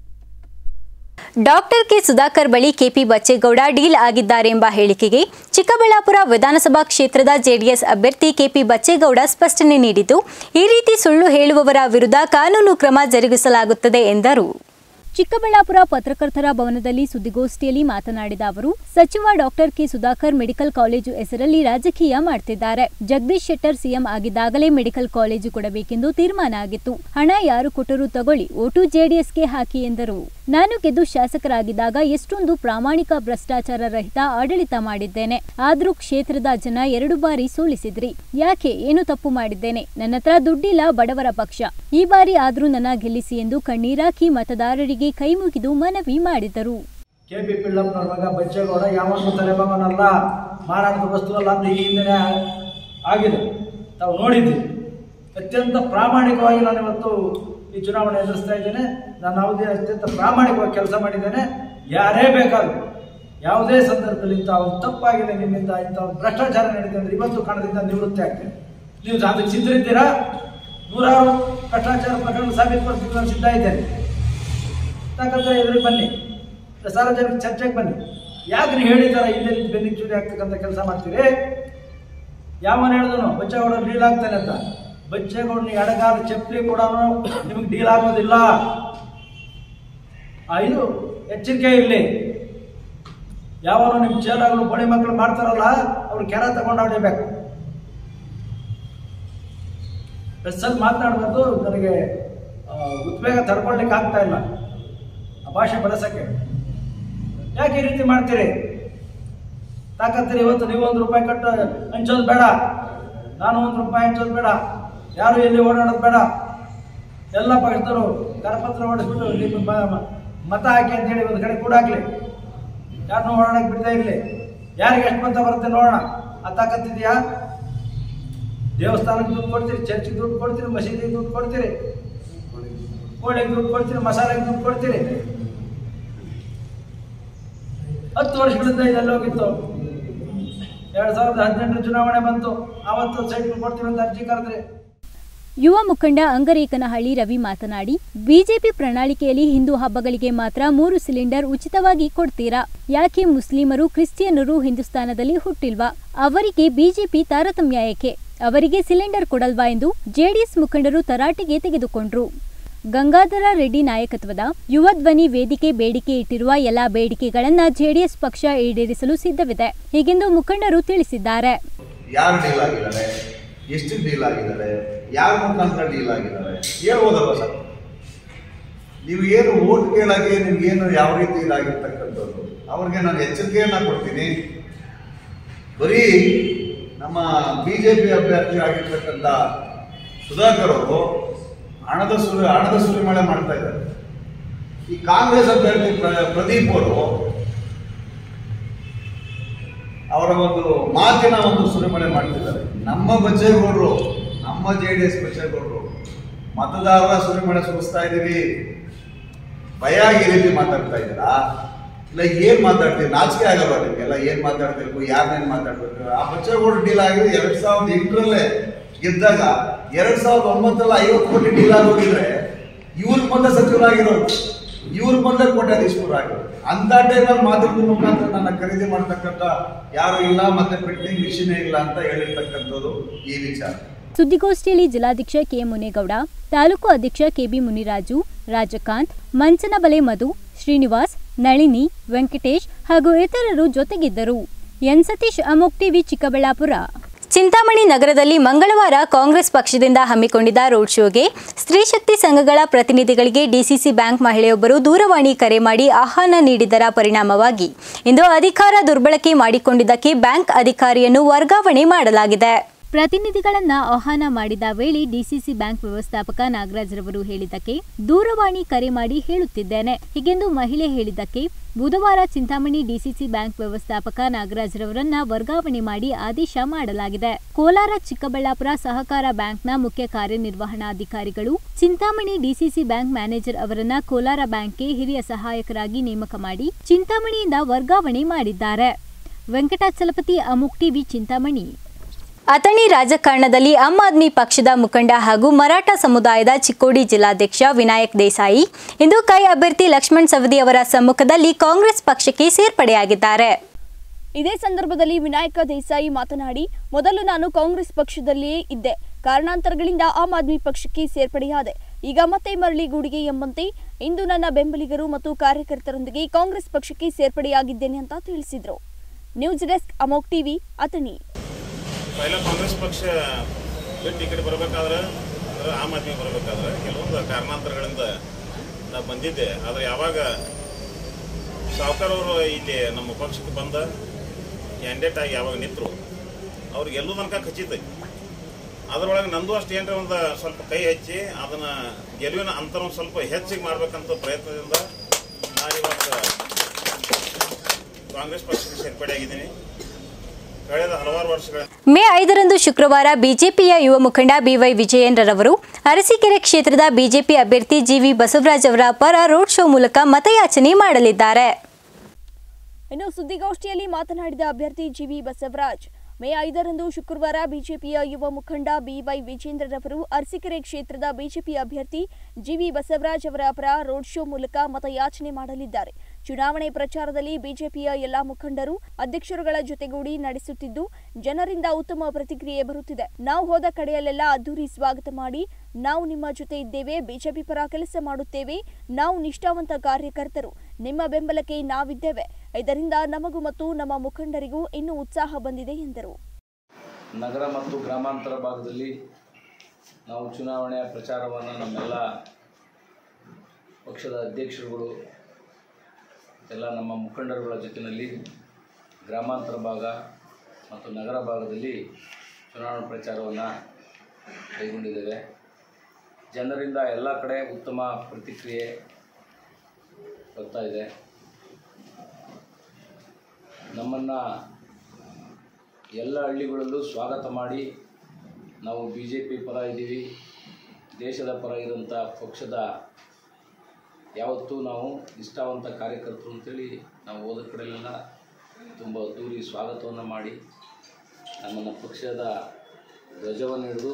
doctor K Sudhakar ಬಳಿ ಕೆಪಿ ಬಚ್ಚೇಗೌಡ ಡೀಲ್ ಆಗಿದ್ದಾರೆ ಎಂಬ ಹೇಳಿಕೆಗೆ ಚಿಕ್ಕಬಳ್ಳಾಪುರ ವಿಧಾನಸಭಾ ಕ್ಷೇತ್ರದ ಜೆಡಿಎಸ್ ಅಭ್ಯರ್ಥಿ ಕೆಪಿ ಬಚ್ಚೇಗೌಡ ಸ್ಪಷ್ಟನೆ ನೀಡಿದ್ದು ಈ ರೀತಿ ಸುಳ್ಳು ಹೇಳುವವರ ವಿರುದ್ಧ ಕಾನೂನು ಕ್ರಮ ಜರುಗಿಸಲಾಗುತ್ತದೆ ಎಂದರು ಚಿಕ್ಕಬಳ್ಳಾಪುರ ಪತ್ರಕರ್ತರ ಭವನದಲ್ಲಿ ಸುದ್ದಿಗೋಷ್ಠಿಯಲ್ಲಿ ಮಾತನಾಡಿದ ಅವರು ಸಚಿವ doctor K Sudhakar medical college ಹೆಸರಲ್ಲಿ ರಾಜಕೀಯ ಮಾಡ್ತಿದ್ದಾರೆ ಜಗದೀಶ್ ಶೆಟ್ಟರ್ ಸಿಎಂ ಆಗಿದ್ದಾಗಲೇ ಮೆಡಿಕಲ್ ಕಾಲೇಜು ಕೊಡಬೇಕೆಂದು ತೀರ್ಮಾನ ಆಗಿತ್ತು ಹಣ ಯಾರು ಕೊಟ್ಟರೂ ತಗೊಳ್ಳಿ ಓಟು ಜೆಡಿಎಸ್ಗೆ ಹಾಕಿ ಎಂದರು ನಾನು ಗೆದ್ದು ಶಾಸಕರಾಗಿದ್ದಾಗ ಎಷ್ಟೊಂದು ಪ್ರಾಮಾಣಿಕ ಭ್ರಷ್ಟಾಚಾರ ರಹಿತ ಆಡಳಿತ ಮಾಡಿದ್ದೇನೆ ಆದ್ರೂ ಕ್ಷೇತ್ರದ ಜನ ಎರಡು ಬಾರಿ ಸೋಲಿಸಿದ್ರಿ ಯಾಕೆ ಏನು ತಪ್ಪು ಮಾಡಿದ್ದೇನೆ ನನ್ನ ಹತ್ರ ದುಡ್ಡಿಲ್ಲ ಬಡವರ ಪಕ್ಷ ಈ ಬಾರಿ ಆದ್ರೂ ನನ್ನ ಗೆಲ್ಲಿಸಿ ಎಂದು ಕಣ್ಣೀರಾಕಿ ಮತದಾರರಿಗೆ ಕೈ ಮುಗಿದು ಮನವಿ ಮಾಡಿದರು ಕೆ ಪಿ ಪಿಳ್ಳಪ್ಪನವ್ರ ಮಗ ಬಚ್ಚೇಗೌಡ ಯಾವತ್ತೂ ತಲೆಮಗನಲ್ಲ ಮಾರಾಟದ ವಸ್ತು ಅಲ್ಲ ಅಂತ ಈ ಹಿಂದೆ ಆಗಿದೆ ತಾವು ನೋಡಿದ್ದೀವಿ ಅತ್ಯಂತ ಪ್ರಾಮಾಣಿಕವಾಗಿ ನಾನು ಇವತ್ತು ಈ ಚುನಾವಣೆ ಎದುರಿಸ್ತಾ ಇದ್ದೇನೆ ನಾನು ಅವಧಿ ಅತ್ಯಂತ ಪ್ರಾಮಾಣಿಕವಾಗಿ ಕೆಲಸ ಮಾಡಿದ್ದೇನೆ ಯಾರೇ ಬೇಕಾದರೂ ಯಾವುದೇ ಸಂದರ್ಭದಲ್ಲಿ ಇಂಥ ಒಂದು ತಪ್ಪಾಗಿದೆ ನಿಮ್ಮಿಂದ ಇಂಥ ಒಂದು ಭ್ರಷ್ಟಾಚಾರ ನಡೀತಿದೆ ಅಂದರೆ ಇವತ್ತು ಕಣದಿಂದ ನಿವೃತ್ತಿ ಆಗ್ತೇನೆ ನೀವು ಅದಕ್ಕೆ ಸಿದ್ಧರಿದ್ದೀರಾ ನೂರಾರು ಭ್ರಷ್ಟಾಚಾರ ಪ್ರಕರಣ ಸಾಬೀತುಪಡಿಸಿ ನಾನು ಸಿದ್ಧ ಇದ್ದೇನೆ ಯಾಕಂದ್ರೆ ಎದುರಿಗೆ ಬನ್ನಿ ಸಾರ್ವಜನಿಕ ಚರ್ಚೆಗೆ ಬನ್ನಿ ಯಾಕೆ ನೀವು ಹೇಳಿದಾರ ಹಿಂದೆ ನಿಂತು ಬೆನ್ನಿಗೆ ಚೂರಿ ಆಗ್ತಕ್ಕಂಥ ಕೆಲಸ ಮಾಡ್ತೀರಿ ಯಾವನ ಹೇಳಿದನು ಬಚ್ಚೇಗೌಡ ಡೀಲ್ ಆಗ್ತಾನೆ ಅಂತ ಬಚ್ಚೇಗೌಡನ ಎಡಗಾಲ ಚಪ್ಪಲಿ ಕೂಡ ನಿಮಗೆ ಡೀಲ್ ಆಗೋದಿಲ್ಲ ಆ, ಇದು ಎಚ್ಚರಿಕೆ ಇರಲಿ ಯಾವನು ನಿಮ್ಮ ಚೇಲಾಗಲು ಬಡಿ ಮಕ್ಕಳು ಮಾಡ್ತಾರಲ್ಲ ಅವ್ರು ಕೆರ ತಗೊಂಡು ಹೊಡಿಬೇಕು ಪ್ರೆಸ್ಸಲ್ಲಿ ಮಾತನಾಡಬಾರ್ದು ನನಗೆ ಆ, ಉದ್ವೇಗ ತಡ್ಕೊಳ್ಲಿಕ್ಕೆ ಆಗ್ತಾ ಇಲ್ಲ ಆ ಭಾಷೆ ಬಳಸಕ್ಕೆ ಯಾಕೆ ಈ ರೀತಿ ಮಾಡ್ತೀರಿ ತಾಕತ್ತೀರಿ ಇವತ್ತು ನೀವು ಒಂದು ರೂಪಾಯಿ ಕಟ್ಟು ಹಂಚೋದು ಬೇಡ ನಾನು ಒಂದು ರೂಪಾಯಿ ಹಂಚೋದು ಬೇಡ ಯಾರು ಎಲ್ಲಿ ಓಡಾಡೋದು ಬೇಡ ಎಲ್ಲ ಪಕ್ಷದವರು ಕರಪತ್ರ ಹೊಡೆಸ್ಬಿಟ್ಟು ನಿಮ್ಮ ಮ- ಮ- ಮತ ಹಾಕಿ ಅಂತೇಳಿ ಒಂದು ಕಡೆ ಕೂಡಾಕ್ಲಿ ಯಾರನ್ನೂ ಓಡಾಡಕ್ಕೆ ಬಿಡದೇ ಇರಲಿ ಯಾರಿಗೆ ಎಷ್ಟು ಮತ ಬರುತ್ತೆ ನೋಡೋಣ ಆ ತಾಕತ್ತಿದೆಯಾ ದೇವಸ್ಥಾನಕ್ಕೆ ದುಡ್ಡು ಕೊಡ್ತೀರಿ ಚರ್ಚಿಗೆ ದುಡ್ಡು ಕೊಡ್ತೀರಿ ಮಸೀದಿಗೆ ದುಡ್ಡು ಕೊಡ್ತೀರಿ ಕೋಳಿಗೆ ದುಡ್ಡು ಕೊಡ್ತೀರಿ ಮಸಾಲೆಗೆ ದುಡ್ಡು ಕೊಡ್ತೀರಿ ಹತ್ತು ವರ್ಷಗಳಿಂದ ಇದೆಲ್ಲ ಹೋಗಿತ್ತು ಎರಡ್ ಸಾವಿರದ ಹದಿನೆಂಟರ ಚುನಾವಣೆ ಬಂತು ಆವತ್ತು ಸೈಟ್ ಕೊಡ್ತೀವಿ ಅಂತ ಅರ್ಜಿ ಕರೆದ್ರಿ ಯುವ ಮುಖಂಡ ಅಂಗರೇಕನಹಳ್ಳಿ ರವಿ ಮಾತನಾಡಿ ಬಿಜೆಪಿ ಪ್ರಣಾಳಿಕೆಯಲ್ಲಿ ಹಿಂದೂ ಹಬ್ಬಗಳಿಗೆ ಮಾತ್ರ ಮೂರು ಸಿಲಿಂಡರ್ ಉಚಿತವಾಗಿ ಕೊಡ್ತೀರಾ ಯಾಕೆ ಮುಸ್ಲಿಮರು ಕ್ರಿಶ್ಚಿಯನ್ನರು ಹಿಂದೂಸ್ತಾನದಲ್ಲಿ ಹುಟ್ಟಿಲ್ವಾ ಅವರಿಗೆ ಬಿಜೆಪಿ ತಾರತಮ್ಯ ಏಕೆ ಅವರಿಗೆ ಸಿಲಿಂಡರ್ ಕೊಡಲ್ವಾ ಎಂದು ಜೆಡಿಎಸ್ ಮುಖಂಡರು ತರಾಟೆಗೆ ತೆಗೆದುಕೊಂಡ್ರು ಗಂಗಾಧರ ರೆಡ್ಡಿ ನಾಯಕತ್ವದ ಯುವ ಧ್ವನಿ ವೇದಿಕೆ ಬೇಡಿಕೆ ಇಟ್ಟಿರುವ ಎಲ್ಲಾ ಬೇಡಿಕೆಗಳನ್ನ ಜೆಡಿಎಸ್ ಪಕ್ಷ ಈಡೇರಿಸಲು ಸಿದ್ಧವಿದೆ ಹೀಗೆಂದು ಮುಖಂಡರು ತಿಳಿಸಿದ್ದಾರೆ ಯಾರು ಡೀಲ್ ಆಗಿದ್ದಾರೆ ಎಷ್ಟು ಡೀಲ್ ಆಗಿದ್ದಾರೆ ಯಾರ ಮುಖಾಂತರ ಡೀಲ್ ಆಗಿದ್ದಾರೆ ಹೇಳ್ಬೋದಲ್ವ ಸರ್ ನೀವು ಏನು ಓಟ್ ಕೇಳಾಗೆ ನಿಮ್ಗೇನು ಯಾವ ರೀತಿ ಇದಾಗಿರ್ತಕ್ಕಂಥದ್ದು ಅವ್ರಿಗೆ ನಾನು ಎಚ್ಚರಿಕೆಯನ್ನ ಕೊಡ್ತೀನಿ ಬರೀ ನಮ್ಮ ಬಿ ಜೆ ಪಿ ಅಭ್ಯರ್ಥಿ ಆಗಿರ್ತಕ್ಕಂಥ ಸುಧಾಕರ್ ಅವರು ಹಣದ ಸುರಿ ಹಣದ ಸುರಿಮಳೆ ಮಾಡ್ತಾ ಇದ್ದಾರೆ ಈ ಕಾಂಗ್ರೆಸ್ ಅಭ್ಯರ್ಥಿ ಪ್ರ- ಪ್ರದೀಪ್ ಅವರು ಅವರ ಒಂದು ಮಾತಿನ ಒಂದು ಸುರಿಮಳೆ ಮಾಡ್ತಿದ್ದಾರೆ ನಮ್ಮ ಬಚ್ಚೇಗೌಡರು ನಮ್ಮ ಜೆ ಡಿ ಎಸ್ ಬಚ್ಚೇಗೌಡರು ಮತದಾರರ ಸುರಿಮಳೆ ಸುರಿಸ್ತಾ ಇದ್ದೀವಿ ಭಯ ಆಗಿ ಈ ರೀತಿ ಮಾತಾಡ್ತಾ ಇದ್ದೀರಾ ಇಲ್ಲ ಏನ್ ಮಾತಾಡ್ತೀವಿ ನಾಚಿಕೆ ಆಗಲ್ವಾ ನಿಮ್ಗೆಲ್ಲ ಏನ್ ಮಾತಾಡ್ಬೇಕು ಯಾರನ್ನೇನ್ ಮಾತಾಡ್ಬೇಕು ಆ ಬಚ್ಚೇಗೌಡರು ಡೀಲ್ ಆಗಿದೆ ಎರಡ್ ಸಾವಿರದ ಎಂಟರಲ್ಲೇ ಗೆದ್ದಾಗ ಎರಡ್ ಸಾವಿರದ ಒಂಬತ್ತಲ್ಲ ಐವತ್ತು ಕೋಟಿ ಡೀಲ್ ಆಗೋಗಿದ್ರೆ ಇವ್ರ ಬಂದ ಸಚಿವರಾಗಿರೋರು ಇವ್ರ ಬಂದ ಕೋಟ್ಯಾಧೀಶ್ವರಾಗಿರೋರು ಅಂತ ಟೈಮಲ್ಲಿ ಮಾಧ್ಯಮದ ಮುಖಾಂತರ ನನ್ನ ಖರೀದಿ ಮಾಡ್ತಕ್ಕಂಥ ಯಾರು ಇಲ್ಲ ಮತ್ತೆ ಪ್ರಿಂಟಿಂಗ್ ಮಿಷಿನೇ ಇಲ್ಲ ಅಂತ ಹೇಳಿರ್ತಕ್ಕಂಥದ್ದು ಈ ವಿಚಾರ ಸುದ್ದಿಗೋಷ್ಠಿಯಲ್ಲಿ ಜಿಲ್ಲಾಧ್ಯಕ್ಷ ಕೆ ಮುನೇಗೌಡ ತಾಲೂಕು ಅಧ್ಯಕ್ಷ ಕೆಬಿ ಮುನಿರಾಜು ರಾಜಕಾಂತ್ ಮಂಚನಬಲೆ ಮಧು ಶ್ರೀನಿವಾಸ್ ನಳಿನಿ ವೆಂಕಟೇಶ್ ಹಾಗೂ ಇತರರು ಜೊತೆಗಿದ್ದರು ಎನ್ ಸತೀಶ್ ಅಮೋಕ್ ಟಿವಿ ಚಿಕ್ಕಬಳ್ಳಾಪುರ ಚಿಂತಾಮಣಿ ನಗರದಲ್ಲಿ ಮಂಗಳವಾರ ಕಾಂಗ್ರೆಸ್ ಪಕ್ಷದಿಂದ ಹಮ್ಮಿಕೊಂಡಿದ್ದ ರೋಡ್ ಶೋಗೆ ಸ್ತ್ರೀಶಕ್ತಿ ಸಂಘಗಳ ಪ್ರತಿನಿಧಿಗಳಿಗೆ ಡಿಸಿಸಿ ಬ್ಯಾಂಕ್ ಮಹಿಳೆಯೊಬ್ಬರು ದೂರವಾಣಿ ಕರೆ ಮಾಡಿ ಆಹ್ವಾನ ನೀಡಿದರ ಪರಿಣಾಮವಾಗಿ ಇಂದು ಅಧಿಕಾರ ದುರ್ಬಳಕೆ ಮಾಡಿಕೊಂಡಿದ್ದಕ್ಕೆ ಬ್ಯಾಂಕ್ ಅಧಿಕಾರಿಯನ್ನು ವರ್ಗಾವಣೆ ಮಾಡಲಾಗಿದೆ ಪ್ರತಿನಿಧಿಗಳನ್ನ ಆಹ್ವಾನ ಮಾಡಿದ ವೇಳೆ ಡಿಸಿಸಿ ಬ್ಯಾಂಕ್ ವ್ಯವಸ್ಥಾಪಕ ನಾಗರಾಜ್ ರವರು ಹೇಳಿದ್ದಕ್ಕೆ ದೂರವಾಣಿ ಕರೆ ಮಾಡಿ ಹೇಳುತ್ತಿದ್ದೇನೆ ಹೀಗೆಂದು ಮಹಿಳೆ ಹೇಳಿದ್ದಕ್ಕೆ ಬುಧವಾರ ಚಿಂತಾಮಣಿ ಡಿಸಿಸಿ ಬ್ಯಾಂಕ್ ವ್ಯವಸ್ಥಾಪಕ ನಾಗರಾಜ್ ರವರನ್ನ ವರ್ಗಾವಣೆ ಮಾಡಿ ಆದೇಶ ಮಾಡಲಾಗಿದೆ ಕೋಲಾರ ಚಿಕ್ಕಬಳ್ಳಾಪುರ ಸಹಕಾರ ಬ್ಯಾಂಕ್ನ ಮುಖ್ಯ ಕಾರ್ಯನಿರ್ವಹಣಾಧಿಕಾರಿಗಳು ಚಿಂತಾಮಣಿ ಡಿಸಿಸಿ ಬ್ಯಾಂಕ್ ಮ್ಯಾನೇಜರ್ ಅವರನ್ನ ಕೋಲಾರ ಬ್ಯಾಂಕ್ಗೆ ಹಿರಿಯ ಸಹಾಯಕರಾಗಿ ನೇಮಕ ಮಾಡಿ ಚಿಂತಾಮಣಿಯಿಂದ ವರ್ಗಾವಣೆ ಮಾಡಿದ್ದಾರೆ ವೆಂಕಟಾಚಲಪತಿ ಅಮುಕ್ ಟಿವಿ ಚಿಂತಾಮಣಿ ಅಥಣಿ ರಾಜಕಾರಣದಲ್ಲಿ ಆಮ್ ಆದ್ಮಿ ಪಕ್ಷದ ಮುಖಂಡ ಹಾಗೂ ಮರಾಠ ಸಮುದಾಯದ ಚಿಕ್ಕೋಡಿ ಜಿಲ್ಲಾಧ್ಯಕ್ಷ ವಿನಾಯಕ್ ದೇಸಾಯಿ ಇಂದು ಕೈ ಅಭ್ಯರ್ಥಿ ಲಕ್ಷ್ಮಣ್ ಸವದಿ ಅವರ ಸಮ್ಮುಖದಲ್ಲಿ ಕಾಂಗ್ರೆಸ್ ಪಕ್ಷಕ್ಕೆ ಸೇರ್ಪಡೆಯಾಗಿದ್ದಾರೆ ಇದೇ ಸಂದರ್ಭದಲ್ಲಿ ವಿನಾಯಕ ದೇಸಾಯಿ ಮಾತನಾಡಿ ಮೊದಲು ನಾನು ಕಾಂಗ್ರೆಸ್ ಪಕ್ಷದಲ್ಲಿಯೇ ಇದ್ದೆ ಕಾರಣಾಂತರಗಳಿಂದ ಆಮ್ ಆದ್ಮಿ ಪಕ್ಷಕ್ಕೆ ಸೇರ್ಪಡೆಯಾದೆ ಈಗ ಮತ್ತೆ ಮರಳಿ ಗೂಡಿಗೆ ಎಂಬಂತೆ ಇಂದು ನನ್ನ ಬೆಂಬಲಿಗರು ಮತ್ತು ಕಾರ್ಯಕರ್ತರೊಂದಿಗೆ ಕಾಂಗ್ರೆಸ್ ಪಕ್ಷಕ್ಕೆ ಸೇರ್ಪಡೆಯಾಗಿದ್ದೇನೆ ಅಂತ ತಿಳಿಸಿದರು news desk Amogh TV Athani ಪೈಲ ಕಾಂಗ್ರೆಸ್ ಪಕ್ಷ ಬಿಟ್ಟು ಈ ಕಡೆ ಬರಬೇಕಾದ್ರೆ ಅಂದ್ರೆ ಆಮ್ ಆದ್ಮಿ ಬರಬೇಕಾದ್ರೆ ಕೆಲವೊಂದು ಕಾರಣಾಂತರಗಳಿಂದ ನಾ ಬಂದಿದ್ದೆ ಆದರೆ ಯಾವಾಗ ಸಾವ್ಕಾರ್ ಅವರು ಇಲ್ಲಿ ನಮ್ಮ ಪಕ್ಷಕ್ಕೆ ಬಂದ ಕ್ಯಾಂಡಿಡೇಟ್ ಆಗಿ ಯಾವಾಗ ನಿಂತರು ಅವ್ರಿಗೆ ಎಲ್ಲೂ ತನಕ ಖಚಿತ ಅದರೊಳಗೆ ನಂದು ಅಷ್ಟು ಏನರ ಒಂದು ಸ್ವಲ್ಪ ಕೈ ಹಚ್ಚಿ ಅದನ್ನ ಗೆಲುವಿನ ಅಂತರ ಒಂದು ಸ್ವಲ್ಪ ಹೆಚ್ಚಿಗೆ ಮಾಡ್ಬೇಕಂತ ಪ್ರಯತ್ನದಿಂದ ನಾನು ಇವತ್ತು ಕಾಂಗ್ರೆಸ್ ಪಕ್ಷಕ್ಕೆ ಸೇರ್ಪಡೆಯಾಗಿದ್ದೀನಿ ಕಳೆದ ಹಲವಾರು ವರ್ಷಗಳ ಮೇ ಐದರಂದು ಶುಕ್ರವಾರ ಬಿಜೆಪಿಯ ಯುವ ಮುಖಂಡ ಬಿವೈ ವಿಜಯೇಂದ್ರರವರು ಅರಸೀಕೆರೆ ಕ್ಷೇತ್ರದ ಬಿಜೆಪಿ ಅಭ್ಯರ್ಥಿ ಜಿವಿ ಬಸವರಾಜ್ ಅವರ ಪರ ರೋಡ್ ಶೋ ಮೂಲಕ ಮತಯಾಚನೆ ಮಾಡಲಿದ್ದಾರೆ ಇನ್ನು ಸುದ್ದಿಗೋಷ್ಠಿಯಲ್ಲಿ ಮಾತನಾಡಿದ ಅಭ್ಯರ್ಥಿ ಜಿವಿ ಬಸವರಾಜ್ ಮೇ ಐದರಂದು ಶುಕ್ರವಾರ ಬಿಜೆಪಿಯ ಯುವ ಮುಖಂಡ ಬಿವೈ ವಿಜೇಂದ್ರರವರು ಅರಸೀಕೆರೆ ಕ್ಷೇತ್ರದ ಬಿಜೆಪಿ ಅಭ್ಯರ್ಥಿ ಜಿವಿ ಬಸವರಾಜ್ ಅವರ ಪರ ರೋಡ್ ಶೋ ಮೂಲಕ ಮತಯಾಚನೆ ಮಾಡಲಿದ್ದಾರೆ ಚುನಾವಣೆ ಪ್ರಚಾರದಲ್ಲಿ ಬಿಜೆಪಿಯ ಎಲ್ಲಾ ಮುಖಂಡರು ಅಧ್ಯಕ್ಷರುಗಳ ಜೊತೆಗೂಡಿ ನಡೆಸುತ್ತಿದ್ದು ಜನರಿಂದ ಉತ್ತಮ ಪ್ರತಿಕ್ರಿಯೆ ಬರುತ್ತಿದೆ ನಾವು ಹೋದ ಕಡೆಯಲ್ಲೆಲ್ಲ ಅದ್ದೂರಿ ಸ್ವಾಗತ ಮಾಡಿ ನಾವು ನಿಮ್ಮ ಜೊತೆ ಇದ್ದೇವೆ ಬಿಜೆಪಿ ಪರ ಕೆಲಸ ಮಾಡುತ್ತೇವೆ ನಾವು ನಿಷ್ಠಾವಂತ ಕಾರ್ಯಕರ್ತರು ನಿಮ್ಮ ಬೆಂಬಲಕ್ಕೆ ನಾವಿದ್ದೇವೆ ಇದರಿಂದ ನಮಗೂ ಮತ್ತು ನಮ್ಮ ಮುಖಂಡರಿಗೂ ಇನ್ನೂ ಉತ್ಸಾಹ ಬಂದಿದೆ ಎಂದರು ನಗರ ಮತ್ತು ಗ್ರಾಮಾಂತರ ಭಾಗದಲ್ಲಿ ನಾವು ಚುನಾವಣೆಯ ಪ್ರಚಾರವನ್ನು ನಮ್ಮೆಲ್ಲ ಪಕ್ಷದ ಅಧ್ಯಕ್ಷರುಗಳು ಎಲ್ಲ ನಮ್ಮ ಮುಖಂಡರುಗಳ ಜೊತೆಯಲ್ಲಿ ಗ್ರಾಮಾಂತರ ಭಾಗ ಮತ್ತು ನಗರ ಭಾಗದಲ್ಲಿ ಚುನಾವಣಾ ಪ್ರಚಾರವನ್ನು ಕೈಗೊಂಡಿದ್ದೇವೆ ಜನರಿಂದ ಎಲ್ಲ ಕಡೆ ಉತ್ತಮ ಪ್ರತಿಕ್ರಿಯೆ ಬರ್ತಾ ಇದೆ ನಮ್ಮನ್ನು ಎಲ್ಲ ಹಳ್ಳಿಗಳಲ್ಲೂ ಸ್ವಾಗತ ಮಾಡಿ ನಾವು ಬಿ ಜೆ ಪಿ ಪರ ಇದ್ದೀವಿ ದೇಶದ ಪರ ಇರೋಂಥ ಪಕ್ಷದ ಯಾವತ್ತೂ ನಾವು ನಿಷ್ಠಾವಂತ ಕಾರ್ಯಕರ್ತರು ಅಂತೇಳಿ ನಾವು ಹೋದ ಕಡೆಯಲ್ಲೆಲ್ಲ ತುಂಬ ಅದ್ದೂರಿ ಸ್ವಾಗತವನ್ನು ಮಾಡಿ ನಮ್ಮನ್ನು ಪಕ್ಷದ ಧ್ವಜವನ್ನು ಹಿಡಿದು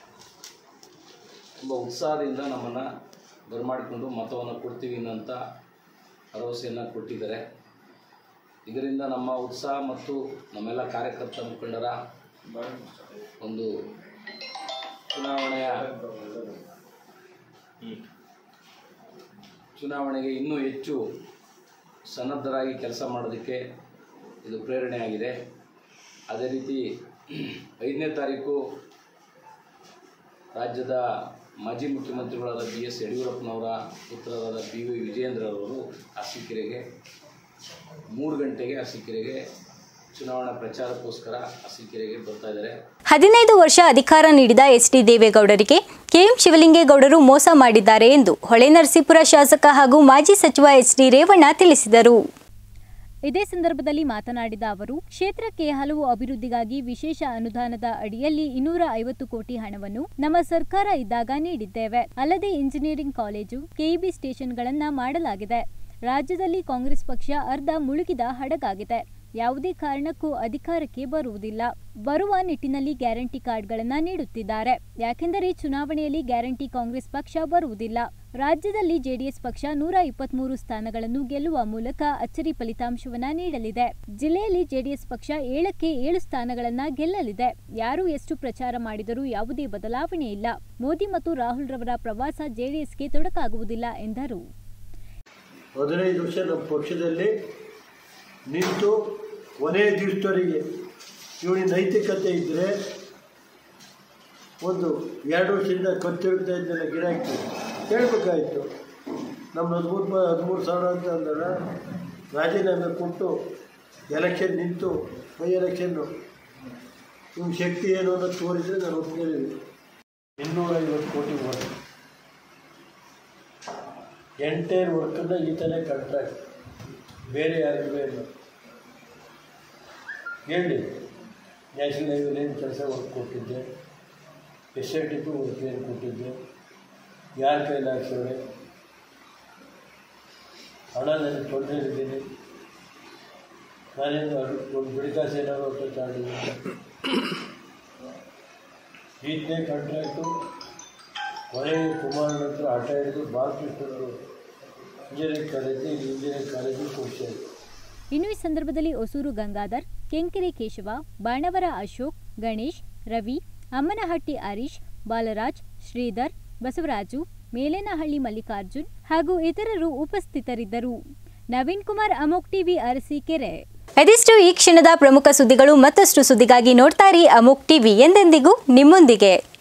ತುಂಬ ಉತ್ಸಾಹದಿಂದ ನಮ್ಮನ್ನು ಬರಮಾಡಿಕೊಂಡು ಮತವನ್ನು ಕೊಡ್ತೀವಿ ಅನ್ನೋಂಥ ಭರವಸೆಯನ್ನು ಕೊಟ್ಟಿದ್ದಾರೆ ಇದರಿಂದ ನಮ್ಮ ಉತ್ಸಾಹ ಮತ್ತು ನಮ್ಮೆಲ್ಲ ಕಾರ್ಯಕರ್ತ ಮುಖಂಡರ ಒಂದು ಚುನಾವಣೆಯ ಚುನಾವಣೆಗೆ ಇನ್ನೂ ಹೆಚ್ಚು ಸನ್ನದ್ಧರಾಗಿ ಕೆಲಸ ಮಾಡೋದಕ್ಕೆ ಇದು ಪ್ರೇರಣೆಯಾಗಿದೆ ಅದೇ ರೀತಿ ಐದನೇ ತಾರೀಕು ರಾಜ್ಯದ ಮಾಜಿ ಮುಖ್ಯಮಂತ್ರಿಗಳಾದ ಬಿ ಎಸ್ ಯಡಿಯೂರಪ್ಪನವರ ಪುತ್ರರಾದ ಬಿ ವಿ ವಿಜಯೇಂದ್ರರವರು ಅರಸೀಕೆರೆಗೆ ಮೂರು ಗಂಟೆಗೆ ಅರಸೀಕೆರೆಗೆ ಚುನಾವಣಾ ಪ್ರಚಾರಕ್ಕೋಸ್ಕರ ಅರಸೀಕೆರೆಗೆ ಬರ್ತಾ ಇದ್ದಾರೆ ಹದಿನೈದು ವರ್ಷ ಅಧಿಕಾರ ನೀಡಿದ ಎಚ್ ಡಿ ದೇವೇಗೌಡರಿಗೆ ಕೆಎಂ ಶಿವಲಿಂಗೇಗೌಡರು ಮೋಸ ಮಾಡಿದ್ದಾರೆ ಎಂದು ಹೊಳೆನರಸೀಪುರ ಶಾಸಕ ಹಾಗೂ ಮಾಜಿ ಸಚಿವ ಎಚ್ ಡಿ ರೇವಣ್ಣ ತಿಳಿಸಿದರು ಇದೇ ಸಂದರ್ಭದಲ್ಲಿ ಮಾತನಾಡಿದ ಅವರು ಕ್ಷೇತ್ರಕ್ಕೆ ಹಲವು ಅಭಿವೃದ್ಧಿಗಾಗಿ ವಿಶೇಷ ಅನುದಾನದ ಅಡಿಯಲ್ಲಿ ಇನ್ನೂರ ಐವತ್ತು ಕೋಟಿ ಹಣವನ್ನು ನಮ್ಮ ಸರ್ಕಾರ ಇದ್ದಾಗ ನೀಡಿದ್ದೇವೆ ಅಲ್ಲದೆ ಇಂಜಿನಿಯರಿಂಗ್ ಕಾಲೇಜು ಕೆಇಬಿ ಸ್ಟೇಷನ್ಗಳನ್ನ ಮಾಡಲಾಗಿದೆ ರಾಜ್ಯದಲ್ಲಿ ಕಾಂಗ್ರೆಸ್ ಪಕ್ಷ ಅರ್ಧ ಮುಳುಗಿದ ಹಡಗಾಗಿದೆ ಯಾವುದೇ ಕಾರಣಕ್ಕೂ ಅಧಿಕಾರಕ್ಕೆ ಬರುವುದಿಲ್ಲ ಬರುವ ನಿಟ್ಟಿನಲ್ಲಿ ಗ್ಯಾರಂಟಿ ಕಾರ್ಡ್ಗಳನ್ನ ನೀಡುತ್ತಿದ್ದಾರೆ ಯಾಕೆಂದರೆ ಚುನಾವಣೆಯಲ್ಲಿ ಗ್ಯಾರಂಟಿ ಕಾಂಗ್ರೆಸ್ ಪಕ್ಷ ಬರುವುದಿಲ್ಲ ರಾಜ್ಯದಲ್ಲಿ ಜೆಡಿಎಸ್ ಪಕ್ಷ ನೂರ ಇಪ್ಪತ್ಮೂರು ಸ್ಥಾನಗಳನ್ನು ಗೆಲ್ಲುವ ಮೂಲಕ ಅಚ್ಚರಿ ಫಲಿತಾಂಶವನ್ನ ನೀಡಲಿದೆ ಜಿಲ್ಲೆಯಲ್ಲಿ ಜೆಡಿಎಸ್ ಪಕ್ಷ ಏಳಕ್ಕೆ ಏಳು ಸ್ಥಾನಗಳನ್ನ ಗೆಲ್ಲಲಿದೆ ಯಾರು ಎಷ್ಟು ಪ್ರಚಾರ ಮಾಡಿದರೂ ಯಾವುದೇ ಬದಲಾವಣೆ ಇಲ್ಲ ಮೋದಿ ಮತ್ತು ರಾಹುಲ್ ರವರ ಪ್ರವಾಸ ಜೆಡಿಎಸ್ಗೆ ತೊಡಕಾಗುವುದಿಲ್ಲ ಎಂದರು ಹದಿನೈದು ವರ್ಷ ನಮ್ಮ ಪಕ್ಷದಲ್ಲಿ ನಿಂತು ಕೊನೆಯ ದಿವಸದವರೆಗೆ ಇವನಿಗೆ ನೈತಿಕತೆ ಇದ್ದರೆ ಒಂದು ಎರಡು ವರ್ಷದಿಂದ ಖರ್ಚು ಇದ್ದೆಲ್ಲ ಗಿರಾಕಿ ಕೇಳಬೇಕಾಯಿತು ನಮ್ಮ ಹದಿಮೂರು ಪ ಹದಿಮೂರು ಸಾವಿರ ಅಂತ ಅಂದಾಗ ರಾಜೀನಾಮೆ ಕೊಟ್ಟು ಎಲೆಕ್ಷನ್ ನಿಂತು ಬೈ ಎಲೆಕ್ಷನ್ನು ನಿಮ್ಮ ಶಕ್ತಿ ಏನು ಅನ್ನೋದು ತೋರಿದರೆ ನಾನು ಒಪ್ಕೊಂಡಿದ್ದೀನಿ ಇನ್ನೂರೈವತ್ತು ಕೋಟಿ ವರ್ಕ್ ಎಂಟೈರ್ ವರ್ಕನ್ನು ಈತನೇ ಕಾಂಟ್ರಾಕ್ಟ್ ಬೇರೆ ಯಾರಿಗೂ ಇಲ್ಲ ಹೇಳಿ ನ್ಯಾಷನಲ್ ಹೈವೇಲಿ ಏನು ಕೆಲಸ ವರ್ಕ್ ಕೊಟ್ಟಿದ್ದೆ ಎಸ್ ಐ ಟಿಗೂ ವರ್ಕ್ ಏನು ಕೊಟ್ಟಿದ್ದೆ ಯಾರ ಕೈಲಿ ಹಾಕ್ಸೋಳೆ ಹಣ ನನಗೆ ತೊಂದರೆ ಇದ್ದೀನಿ ನಾನೇನು ಅದು ಒಂದು ಬಿಡಿಕಾಸು ಏನಾದ್ರು ಅಂತ ತಗೊಂಡಿದ್ದೀನಿ ಈತನೇ ಕಾಂಟ್ರಾಕ್ಟು ಕೊನೆಗೆ ಕುಮಾರನ ಹತ್ರ ಆಟ ಹಿಡಿದು ಬಾಲಕೃಷ್ಣರು ಇಂಜಿನಿಯರಿಂಗ್ ಕಾಲೇಜು ಇಂಜಿನಿಯರಿಂಗ್ ಕಾಲೇಜು ಕೊಡ್ತಾರೆ ಇನ್ನು ಈ ಸಂದರ್ಭದಲ್ಲಿ ಹೊಸೂರು ಗಂಗಾಧರ್ ಕೆಂಕೆರೆ ಕೇಶವ ಬಾಣವರ ಅಶೋಕ್ ಗಣೇಶ್ ರವಿ ಅಮ್ಮನಹಟ್ಟಿ ಹರೀಶ್ ಬಾಲರಾಜ್ ಶ್ರೀಧರ್ ಬಸವರಾಜು ಮೇಲೇನಹಳ್ಳಿ ಮಲ್ಲಿಕಾರ್ಜುನ್ ಹಾಗೂ ಇತರರು ಉಪಸ್ಥಿತರಿದ್ದರು ನವೀನ್ ಕುಮಾರ್ ಅಮೋಕ್ ಟಿವಿ ಅರಸೀಕೆರೆ ಇದಿಷ್ಟು ಈ ಕ್ಷಣದ ಪ್ರಮುಖ ಸುದ್ದಿಗಳು ಮತ್ತಷ್ಟು ಸುದ್ದಿಗಾಗಿ ನೋಡ್ತಾ ಇರಿ ಅಮೋಕ್ ಟಿವಿ ಎಂದೆಂದಿಗೂ ನಿಮ್ಮೊಂದಿಗೆ